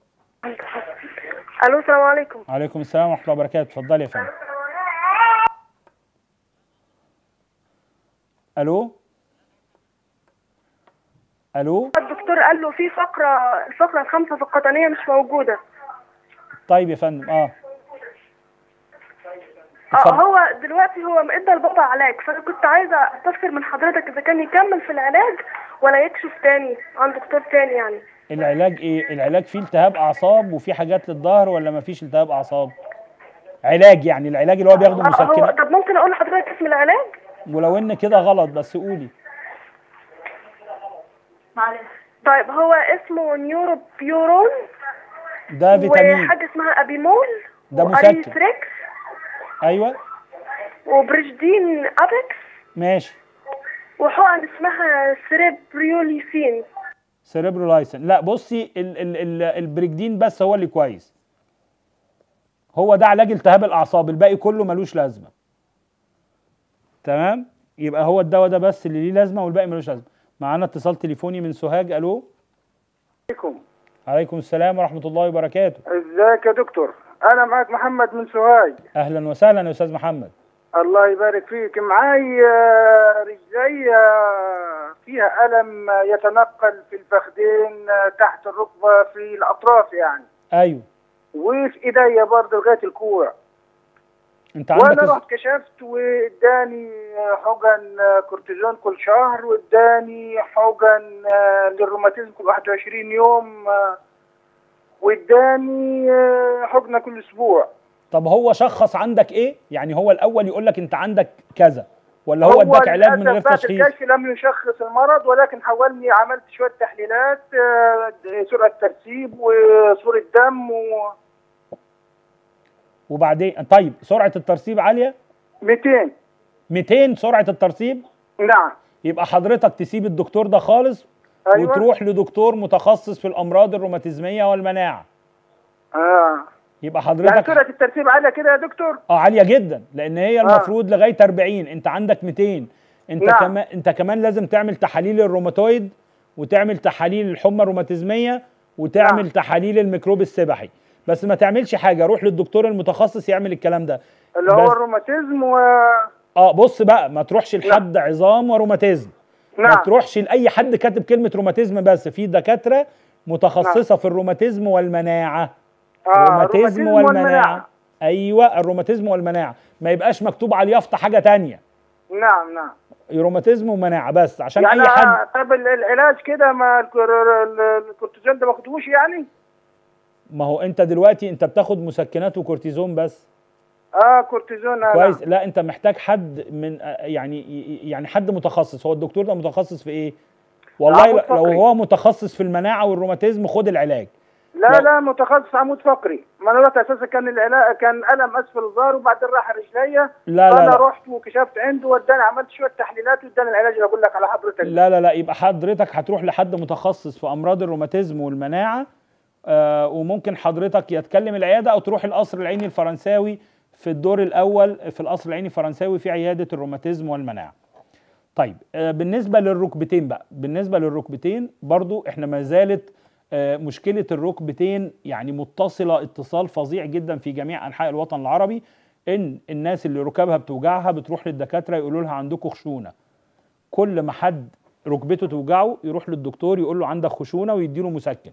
الو السلام عليكم عليكم السلام ورحمه الله وبركاته اتفضلي يا فندم الو الو الدكتور قال له في فقره الفقره الخامسه في القطنيه مش موجوده طيب يا فندم اه اه اتفضل. هو دلوقتي هو ادى لبابا علاج فانا كنت عايزه استفسر من حضرتك اذا كان يكمل في العلاج ولا يكشف تاني عند دكتور تاني يعني العلاج ايه العلاج فيه التهاب اعصاب وفي حاجات للظهر ولا ما فيش التهاب اعصاب علاج يعني العلاج اللي هو بياخده آه، هو مسكنات طب ممكن اقول لحضرتك اسم العلاج ولو ان كده غلط بس قولي معلش طيب هو اسمه نيورو بيورون ده فيتامين وحاجه اسمها ابيمول ده وأريس مسكن. ريكس ايوه وبريجدين ابيكس ماشي وحقن اسمها سيريبريوليسين سيريبرولايسن لا بصي ال ال ال البريجدين بس هو اللي كويس هو ده علاج التهاب الاعصاب الباقي كله ملوش لازمه تمام يبقى هو الدواء ده بس اللي ليه لازمه والباقي ملوش لازمه معانا اتصال تليفوني من سوهاج الو عليكم عليكم السلام ورحمه الله وبركاته ازيك يا دكتور انا معك محمد من سوهاج اهلا وسهلا يا استاذ محمد الله يبارك فيك معاي آه، رجلي آه، فيها الم آه، يتنقل في الفخذين آه، تحت الركبه في الاطراف يعني ايوه وفي ايديا برضه لغايه الكوع انت عندك وانا الز- رحت كشفت واداني آه، حقن آه، كورتيزون كل شهر واداني حقن آه، للروماتيزم كل 21 يوم آه، واداني آه، حقنه كل اسبوع طب هو شخص عندك ايه يعني هو الاول يقول لك انت عندك كذا ولا هو اداك علاج من غير للأسف بعد تشخيص الكشف لم يشخص المرض ولكن حولني عملت شويه تحليلات آه، سرعه ترسيب وصوره دم و وبعدين طيب سرعه الترسيب عاليه 200 200 سرعه الترسيب نعم يبقى حضرتك تسيب الدكتور ده خالص أيوة. وتروح لدكتور متخصص في الامراض الروماتيزميه والمناعه اه يبقى يعني حضرتك سرعه الترسيب عاليه كده يا دكتور اه عاليه جدا لان هي آه. المفروض لغايه 40 انت عندك 200 انت نعم. كمان انت كمان لازم تعمل تحاليل الروماتويد وتعمل تحاليل الحمى الروماتيزميه وتعمل نعم. تحاليل الميكروب السبحي بس ما تعملش حاجه روح للدكتور المتخصص يعمل الكلام ده اللي هو بس- الروماتيزم و اه بص بقى ما تروحش لحد عظام وروماتيزم ما نعم. تروحش لاي حد كاتب كلمه روماتيزم بس في دكاتره متخصصه في الروماتيزم والمناعه آه، الروماتيزم الروماتيزم والمناعه والمناعة. ايوه الروماتيزم والمناعه ما يبقاش مكتوب على اليافطه حاجه تانية نعم نعم روماتيزم ومناعه بس عشان يعني اي حد آه، طب ال- العلاج كده ما الكور- ال- الكورتيزون ده ما خدوش يعني ما هو انت دلوقتي انت بتاخد مسكنات وكورتيزون بس اه كورتيزون آه، كويس نعم. لا انت محتاج حد من آه، يعني يعني حد متخصص هو الدكتور ده متخصص في ايه والله عمود لو فقري. هو متخصص في المناعه والروماتيزم خد العلاج لا لا. لا متخصص عمود فقري ما انا رحت اساسا كان العلاج كان الم اسفل الظهر وبعدين راح رجليا لا لا فانا لا. رحت وكشفت عنده واداني عملت شويه تحليلات واداني العلاج اللي بقول لك على حضرتك لا لا لا يبقى حضرتك هتروح لحد متخصص في امراض الروماتيزم والمناعه آه وممكن حضرتك يتكلم العياده او تروح القصر العيني الفرنساوي في الدور الاول في القصر العيني الفرنساوي في عياده الروماتيزم والمناعه. طيب آه بالنسبه للركبتين بقى بالنسبه للركبتين برضو احنا ما زالت آه مشكله الركبتين يعني متصله اتصال فظيع جدا في جميع انحاء الوطن العربي ان الناس اللي ركبها بتوجعها بتروح للدكاتره يقولوا لها عندكم خشونه كل ما حد ركبته توجعه يروح للدكتور يقول له عندك خشونه ويديله مسكن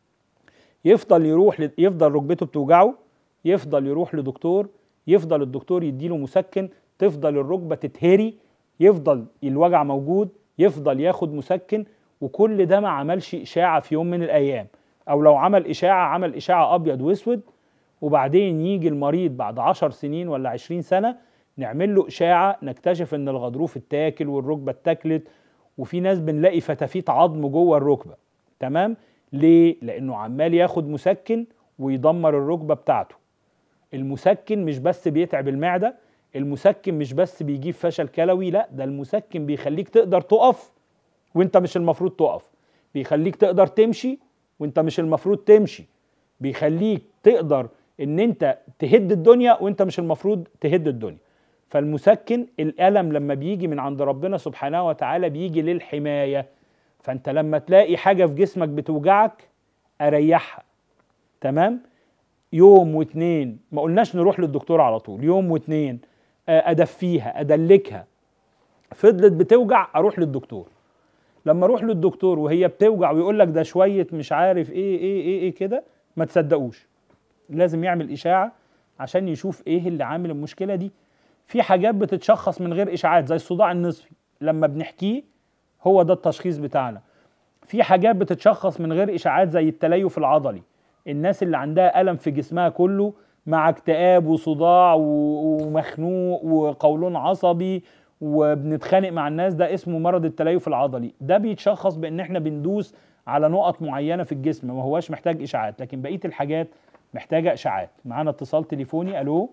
يفضل يروح ل... يفضل ركبته بتوجعه يفضل يروح لدكتور يفضل الدكتور يديله مسكن تفضل الركبه تتهري يفضل الوجع موجود يفضل ياخد مسكن وكل ده ما عملش اشاعه في يوم من الايام او لو عمل اشاعه عمل اشاعه ابيض واسود وبعدين يجي المريض بعد عشر سنين ولا عشرين سنه نعمل له اشاعه نكتشف ان الغضروف اتاكل والركبه اتاكلت وفي ناس بنلاقي فتافيت عظم جوه الركبه تمام ليه لانه عمال ياخد مسكن ويدمر الركبه بتاعته المسكن مش بس بيتعب المعده المسكن مش بس بيجيب فشل كلوي لا ده المسكن بيخليك تقدر تقف وانت مش المفروض تقف بيخليك تقدر تمشي وانت مش المفروض تمشي بيخليك تقدر ان انت تهد الدنيا وانت مش المفروض تهد الدنيا فالمسكن الالم لما بيجي من عند ربنا سبحانه وتعالى بيجي للحمايه فانت لما تلاقي حاجه في جسمك بتوجعك اريحها تمام يوم واتنين ما قلناش نروح للدكتور على طول يوم واتنين آه، ادفيها ادلكها فضلت بتوجع اروح للدكتور لما اروح للدكتور وهي بتوجع ويقول لك ده شويه مش عارف ايه ايه ايه ايه كده ما تصدقوش لازم يعمل اشاعه عشان يشوف ايه اللي عامل المشكله دي في حاجات بتتشخص من غير اشاعات زي الصداع النصفي لما بنحكيه هو ده التشخيص بتاعنا في حاجات بتتشخص من غير اشاعات زي التليف العضلي الناس اللي عندها الم في جسمها كله مع اكتئاب وصداع و- ومخنوق وقولون عصبي وبنتخانق مع الناس ده اسمه مرض التليف العضلي ده بيتشخص بان احنا بندوس على نقط معينه في الجسم ما هواش محتاج اشاعات لكن بقيه الحاجات محتاجه اشاعات معانا اتصال تليفوني الو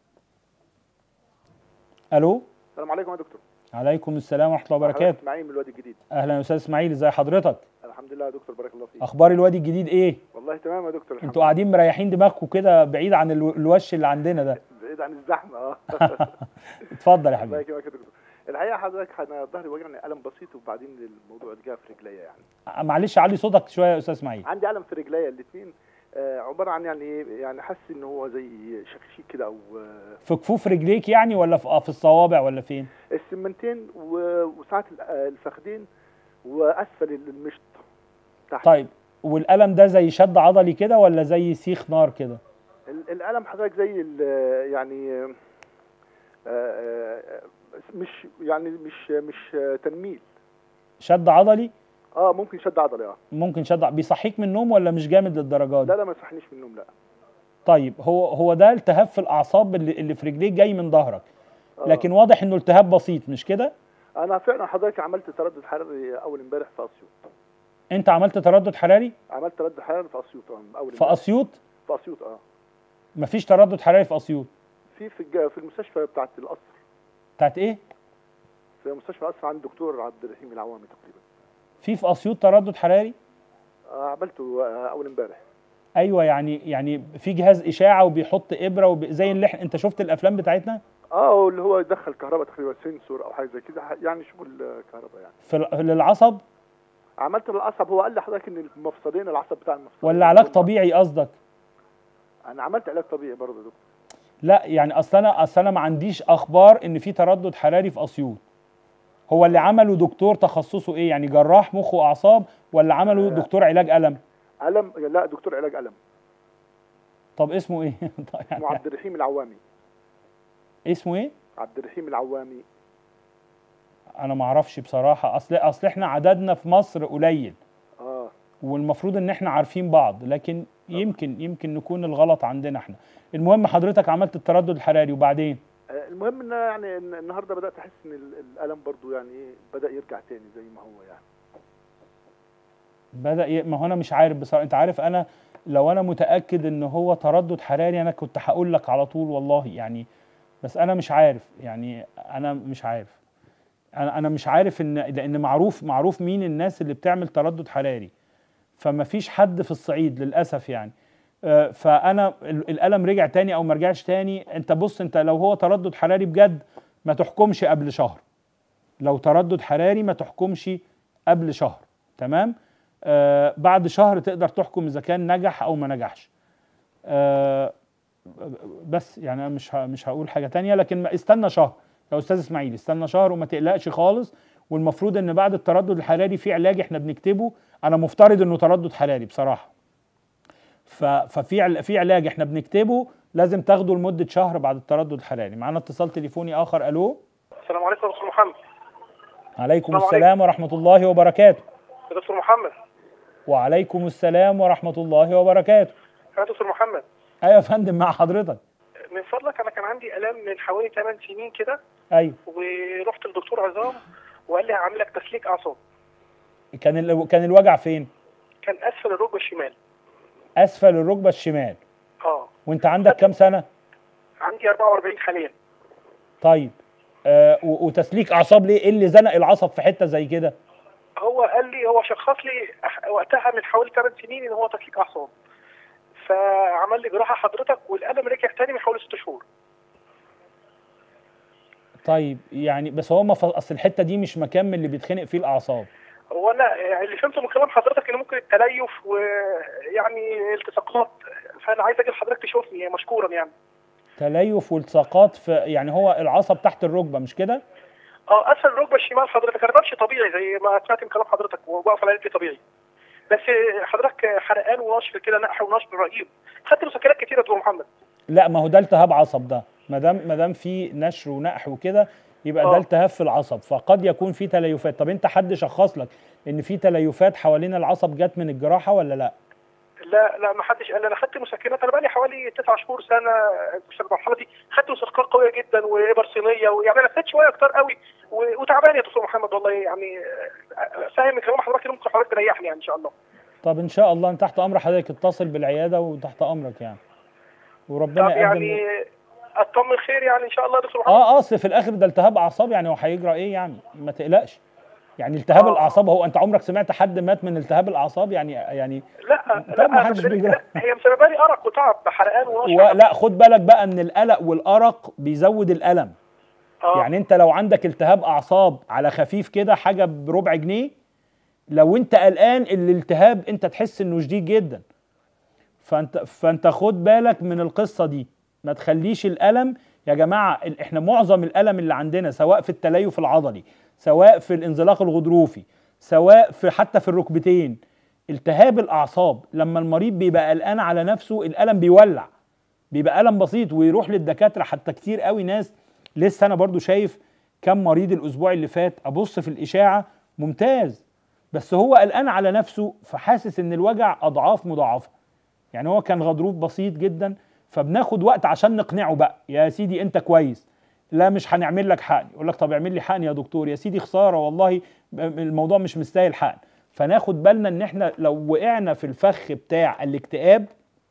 الو السلام عليكم يا دكتور عليكم السلام ورحمه الله وبركاته اسماعيل من الوادي الجديد اهلا يا استاذ اسماعيل ازي حضرتك الحمد لله يا دكتور بارك الله فيك اخبار الوادي الجديد ايه والله تمام يا دكتور الحمد انتوا قاعدين مريحين دماغكم كده بعيد عن الو- الوش اللي عندنا ده لله بعيد عن الزحمه اه اتفضل يا الله حبيبي يكرمك يا دكتور الحقيقه حضرتك انا ظهري وجعني الم بسيط وبعدين الموضوع جه في رجليا يعني معلش علي صوتك شويه يا استاذ اسماعيل عندي الم في رجليا الاثنين آه عباره عن يعني ايه يعني حاسس ان هو زي شكشيك كده او آه في كفوف رجليك يعني ولا في آه، في الصوابع ولا فين السمنتين و- وساعات ال- آه، الفخدين واسفل المشط تحت طيب والالم ده زي شد عضلي كده ولا زي سيخ نار كده ال- الالم حضرتك زي ال- يعني آه، آه، آه، مش يعني مش مش آه، تنميل شد عضلي اه ممكن شد عضلي اه ممكن شد ع- بيصحيك من النوم ولا مش جامد للدرجه دي لا لا ما يصحنيش من النوم لا طيب هو هو ده التهاب في الاعصاب اللي, اللي في رجليك جاي من ظهرك آه. لكن واضح انه التهاب بسيط مش كده انا فعلا حضرتك عملت تردد حراري اول امبارح في اسيوط انت عملت تردد حراري عملت تردد حراري في اسيوط اه اول في امبارح. اسيوط في اسيوط اه مفيش تردد حراري في اسيوط في في الج- في المستشفى بتاعت القصر بتاعت ايه في مستشفى القصر عند الدكتور عبد الرحيم العوامي تقريبا في في اسيوط تردد حراري آه عملته آه اول امبارح ايوه يعني يعني في جهاز اشاعه وبيحط ابره وب... زي اللي احنا انت شفت الافلام بتاعتنا اه اللي هو يدخل كهرباء تقريبا سنسور او حاجه زي كده يعني شغل آه، كهرباء يعني في ال- للعصب عملت بالعصب هو قال لي حضرتك ان المفصلين العصب بتاع المفصلين ولا علاج طبيعي قصدك انا عملت علاج طبيعي برضه يا دكتور لا يعني اصل انا اصل انا ما عنديش اخبار ان في تردد حراري في اسيوط هو اللي عمله دكتور تخصصه ايه يعني جراح مخ واعصاب ولا عمله دكتور علاج الم الم لا دكتور علاج الم طب اسمه ايه طيب اسمه عبد الرحيم العوامي اسمه ايه عبد الرحيم العوامي انا ما اعرفش بصراحه اصل اصل احنا عددنا في مصر قليل اه والمفروض ان احنا عارفين بعض لكن يمكن يمكن نكون الغلط عندنا احنا المهم حضرتك عملت التردد الحراري وبعدين آه، المهم ان أنا يعني إن النهارده بدات احس ان ال- الالم برضو يعني ايه بدا يرجع تاني زي ما هو يعني بدأ ي... ما هو انا مش عارف بصراحه انت عارف انا لو انا متاكد ان هو تردد حراري انا كنت هقول لك على طول والله يعني بس انا مش عارف يعني انا مش عارف انا انا مش عارف ان لان معروف معروف مين الناس اللي بتعمل تردد حراري فما فيش حد في الصعيد للاسف يعني آه، فانا ال- الالم رجع تاني او ما رجعش تاني انت بص انت لو هو تردد حراري بجد ما تحكمش قبل شهر لو تردد حراري ما تحكمش قبل شهر تمام آه بعد شهر تقدر تحكم اذا كان نجح او ما نجحش آه بس يعني انا مش ه- مش هقول حاجه تانية لكن ما- استنى شهر يا استاذ اسماعيل استنى شهر وما تقلقش خالص والمفروض ان بعد التردد الحراري في علاج احنا بنكتبه انا مفترض انه تردد حراري بصراحه ف- ففي عل- في علاج احنا بنكتبه لازم تاخده لمده شهر بعد التردد الحراري معانا اتصال تليفوني اخر الو السلام عليكم يا دكتور محمد عليكم السلام السلام ورحمه الله وبركاته يا دكتور محمد وعليكم السلام ورحمه الله وبركاته يا دكتور محمد ايوه يا فندم مع حضرتك من فضلك انا كان عندي الام من حوالي 8 سنين كده ايوه ورحت لدكتور عظام وقال لي هعمل لك تسليك اعصاب كان ال... كان الوجع فين كان اسفل الركبه الشمال اسفل الركبه الشمال اه وانت عندك كام سنه عندي 44 حاليا طيب آه و... وتسليك اعصاب ليه ايه اللي زنق العصب في حته زي كده هو قال لي هو شخص لي أح- وقتها من حوالي 8 سنين ان هو تسليك اعصاب فعمل لي جراحه حضرتك والالم رجع تاني من حوالي 6 شهور طيب يعني بس هو ما ف... اصل الحته دي مش مكان من اللي بيتخنق فيه الاعصاب هو انا يعني اللي فهمته من كلام حضرتك ان ممكن التليف ويعني التصاقات فانا عايز اجي لحضرتك تشوفني مشكورا يعني تليف والتصاقات في يعني هو العصب تحت الركبه مش كده اه اسفل الركبه الشمال حضرتك انا بمشي طبيعي زي ما سمعت من كلام حضرتك وبقف على رجلي طبيعي بس حضرتك حرقان ونشر كده نقح ونشر رهيب خدت مسكنات كتيره يا دكتور محمد لا ما هو ده التهاب عصب ده ما دام ما دام في نشر ونقح وكده يبقى ده آه. التهاب في العصب فقد يكون في تليفات طب انت حد شخص لك ان في تليفات حوالين العصب جت من الجراحه ولا لا لا لا ما حدش قال لي. انا خدت مسكنات انا بقالي حوالي تسع شهور سنه في المرحله دي خدت مسكنات قويه جدا وابر صينيه ويعني انا خدت شويه كتار قوي و- وتعبان يا دكتور محمد والله يعني آه، فاهم من كلام حضرتك إن ممكن حضرتك تريحني يعني ان شاء الله طب ان شاء الله انت تحت امر حضرتك اتصل بالعياده وتحت امرك يعني وربنا طب يقدم يعني اطمن خير يعني ان شاء الله يا دكتور محمد اه اه اصل في الاخر ده التهاب اعصاب يعني هو هيجرى ايه يعني ما تقلقش يعني التهاب آه. الاعصاب هو انت عمرك سمعت حد مات من التهاب الاعصاب يعني يعني لا طب ما لا حدش أنا- بيجرى هي مسببه لي ارق وتعب حرقان ونشر ولا خد بالك بقى ان القلق والارق بيزود الالم آه. يعني انت لو عندك التهاب اعصاب على خفيف كده حاجه بربع جنيه لو انت قلقان الالتهاب انت تحس انه شديد جدا فانت فانت خد بالك من القصه دي ما تخليش الالم يا جماعه ال- احنا معظم الالم اللي عندنا سواء في التليف العضلي سواء في الانزلاق الغضروفي سواء في حتى في الركبتين التهاب الاعصاب لما المريض بيبقى قلقان على نفسه الالم بيولع بيبقى الم بسيط ويروح للدكاتره حتى كتير قوي ناس لسه انا برضو شايف كم مريض الاسبوع اللي فات ابص في الاشاعه ممتاز بس هو قلقان على نفسه فحاسس ان الوجع اضعاف مضاعفه يعني هو كان غضروف بسيط جدا فبناخد وقت عشان نقنعه بقى يا سيدي انت كويس لا مش هنعمل لك حقن يقول لك طب اعمل لي حقن يا دكتور يا سيدي خساره والله الموضوع مش مستاهل حقن فناخد بالنا ان احنا لو وقعنا في الفخ بتاع الاكتئاب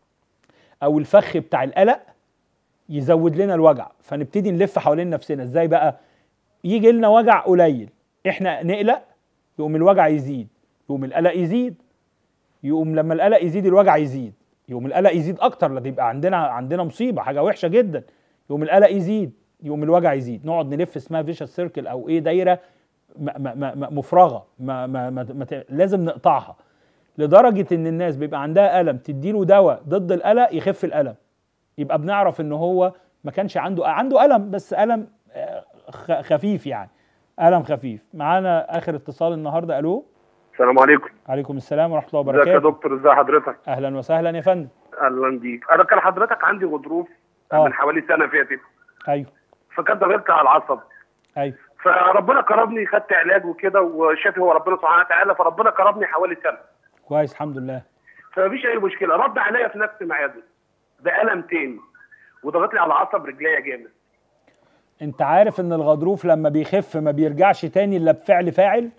او الفخ بتاع القلق يزود لنا الوجع فنبتدي نلف حوالين نفسنا ازاي بقى يجي لنا وجع قليل احنا نقلق يقوم الوجع يزيد يقوم القلق يزيد يقوم لما القلق يزيد الوجع يزيد يقوم القلق يزيد اكتر لا يبقى عندنا عندنا مصيبه حاجه وحشه جدا يقوم القلق يزيد يقوم الوجع يزيد نقعد نلف اسمها فيشس سيركل او ايه دايره م- م- م- مفرغه ما ما ما ما ت- لازم نقطعها لدرجه ان الناس بيبقى عندها الم تديله دواء ضد القلق يخف الالم يبقى بنعرف ان هو ما كانش عنده عنده الم بس الم آه، خ- خفيف يعني الم خفيف معانا اخر اتصال النهارده الو السلام عليكم عليكم السلام ورحمه الله ازيك يا وبركاته دكتور ازي حضرتك اهلا وسهلا يا فندم اهلا بيك انا كان حضرتك عندي غضروف آه. من حوالي سنه فاتت ايوه فكان ضغطت على العصب ايوه فربنا كرمني خدت علاج وكده وشافي هو ربنا سبحانه وتعالى فربنا كرمني حوالي سنه كويس الحمد لله فمفيش اي مشكله رد عليا في نفس ميعاده بألم تاني وضغط لي على العصب رجليا جامد انت عارف ان الغضروف لما بيخف ما بيرجعش تاني الا بفعل فاعل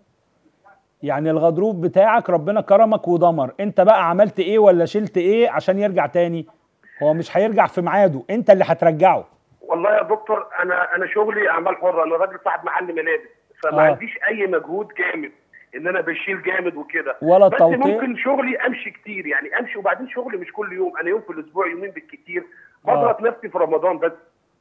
يعني الغضروف بتاعك ربنا كرمك ودمر انت بقى عملت ايه ولا شلت ايه عشان يرجع تاني هو مش هيرجع في ميعاده انت اللي هترجعه والله يا دكتور انا انا شغلي اعمال حره انا راجل صاحب محل ملابس فما آه. عنديش اي مجهود جامد ان انا بشيل جامد وكده ولا بس توطيع. ممكن شغلي امشي كتير يعني امشي وبعدين شغلي مش كل يوم انا يوم في الاسبوع يومين بالكتير بضغط نفسي في رمضان بس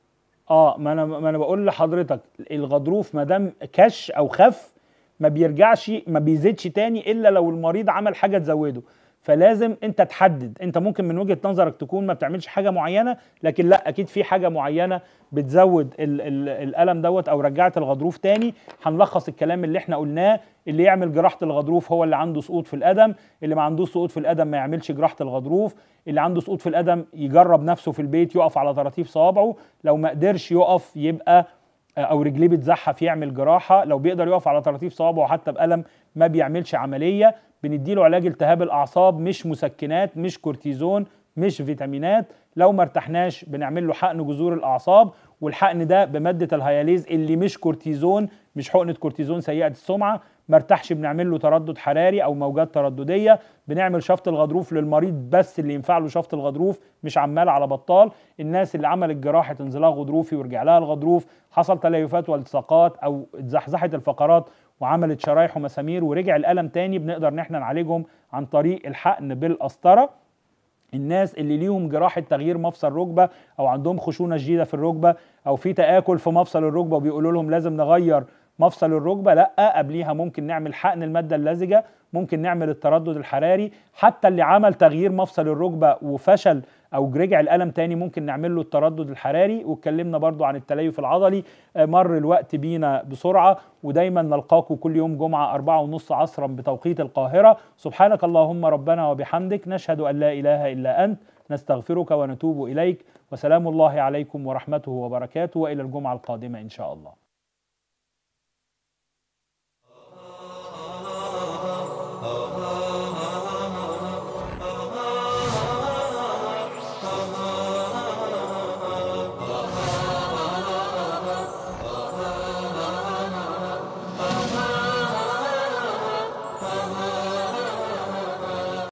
اه ما انا ما انا بقول لحضرتك الغضروف ما دام كش او خف ما بيرجعش ما بيزيدش تاني الا لو المريض عمل حاجه تزوده فلازم انت تحدد انت ممكن من وجهه نظرك تكون ما بتعملش حاجه معينه لكن لا اكيد في حاجه معينه بتزود ال ال الالم دوت او رجعت الغضروف تاني هنلخص الكلام اللي احنا قلناه اللي يعمل جراحه الغضروف هو اللي عنده سقوط في القدم اللي ما عندوش سقوط في القدم ما يعملش جراحه الغضروف اللي عنده سقوط في القدم يجرب نفسه في البيت يقف على طراطيف صوابعه لو ما قدرش يقف يبقى او رجليه بتزحف يعمل جراحه لو بيقدر يقف على طراطيف صوابعه حتى بألم ما بيعملش عمليه بنديله علاج التهاب الاعصاب مش مسكنات مش كورتيزون مش فيتامينات لو ما ارتحناش بنعمل له حقن جذور الاعصاب والحقن ده بماده الهياليز اللي مش كورتيزون مش حقنه كورتيزون سيئه السمعه ما ارتاحش بنعمل له تردد حراري او موجات تردديه بنعمل شفط الغضروف للمريض بس اللي ينفع له شفط الغضروف مش عمال على بطال الناس اللي عملت جراحه انزلاق غضروفي ورجع لها الغضروف حصل تليفات والتصاقات او اتزحزحت الفقرات وعملت شرايح ومسامير ورجع الالم تاني بنقدر ان احنا نعالجهم عن طريق الحقن بالقسطره الناس اللي ليهم جراحه تغيير مفصل ركبه او عندهم خشونه شديده في الركبه او في تاكل في مفصل الركبه وبيقولوا لهم لازم نغير مفصل الركبه لا قبليها ممكن نعمل حقن الماده اللزجه ممكن نعمل التردد الحراري حتى اللي عمل تغيير مفصل الركبه وفشل او رجع الالم تاني ممكن نعمل له التردد الحراري واتكلمنا برضو عن التليف العضلي آه، مر الوقت بينا بسرعه ودايما نلقاكم كل يوم جمعه أربعة ونص عصرا بتوقيت القاهره سبحانك اللهم ربنا وبحمدك نشهد ان لا اله الا انت نستغفرك ونتوب اليك وسلام الله عليكم ورحمته وبركاته والى الجمعه القادمه ان شاء الله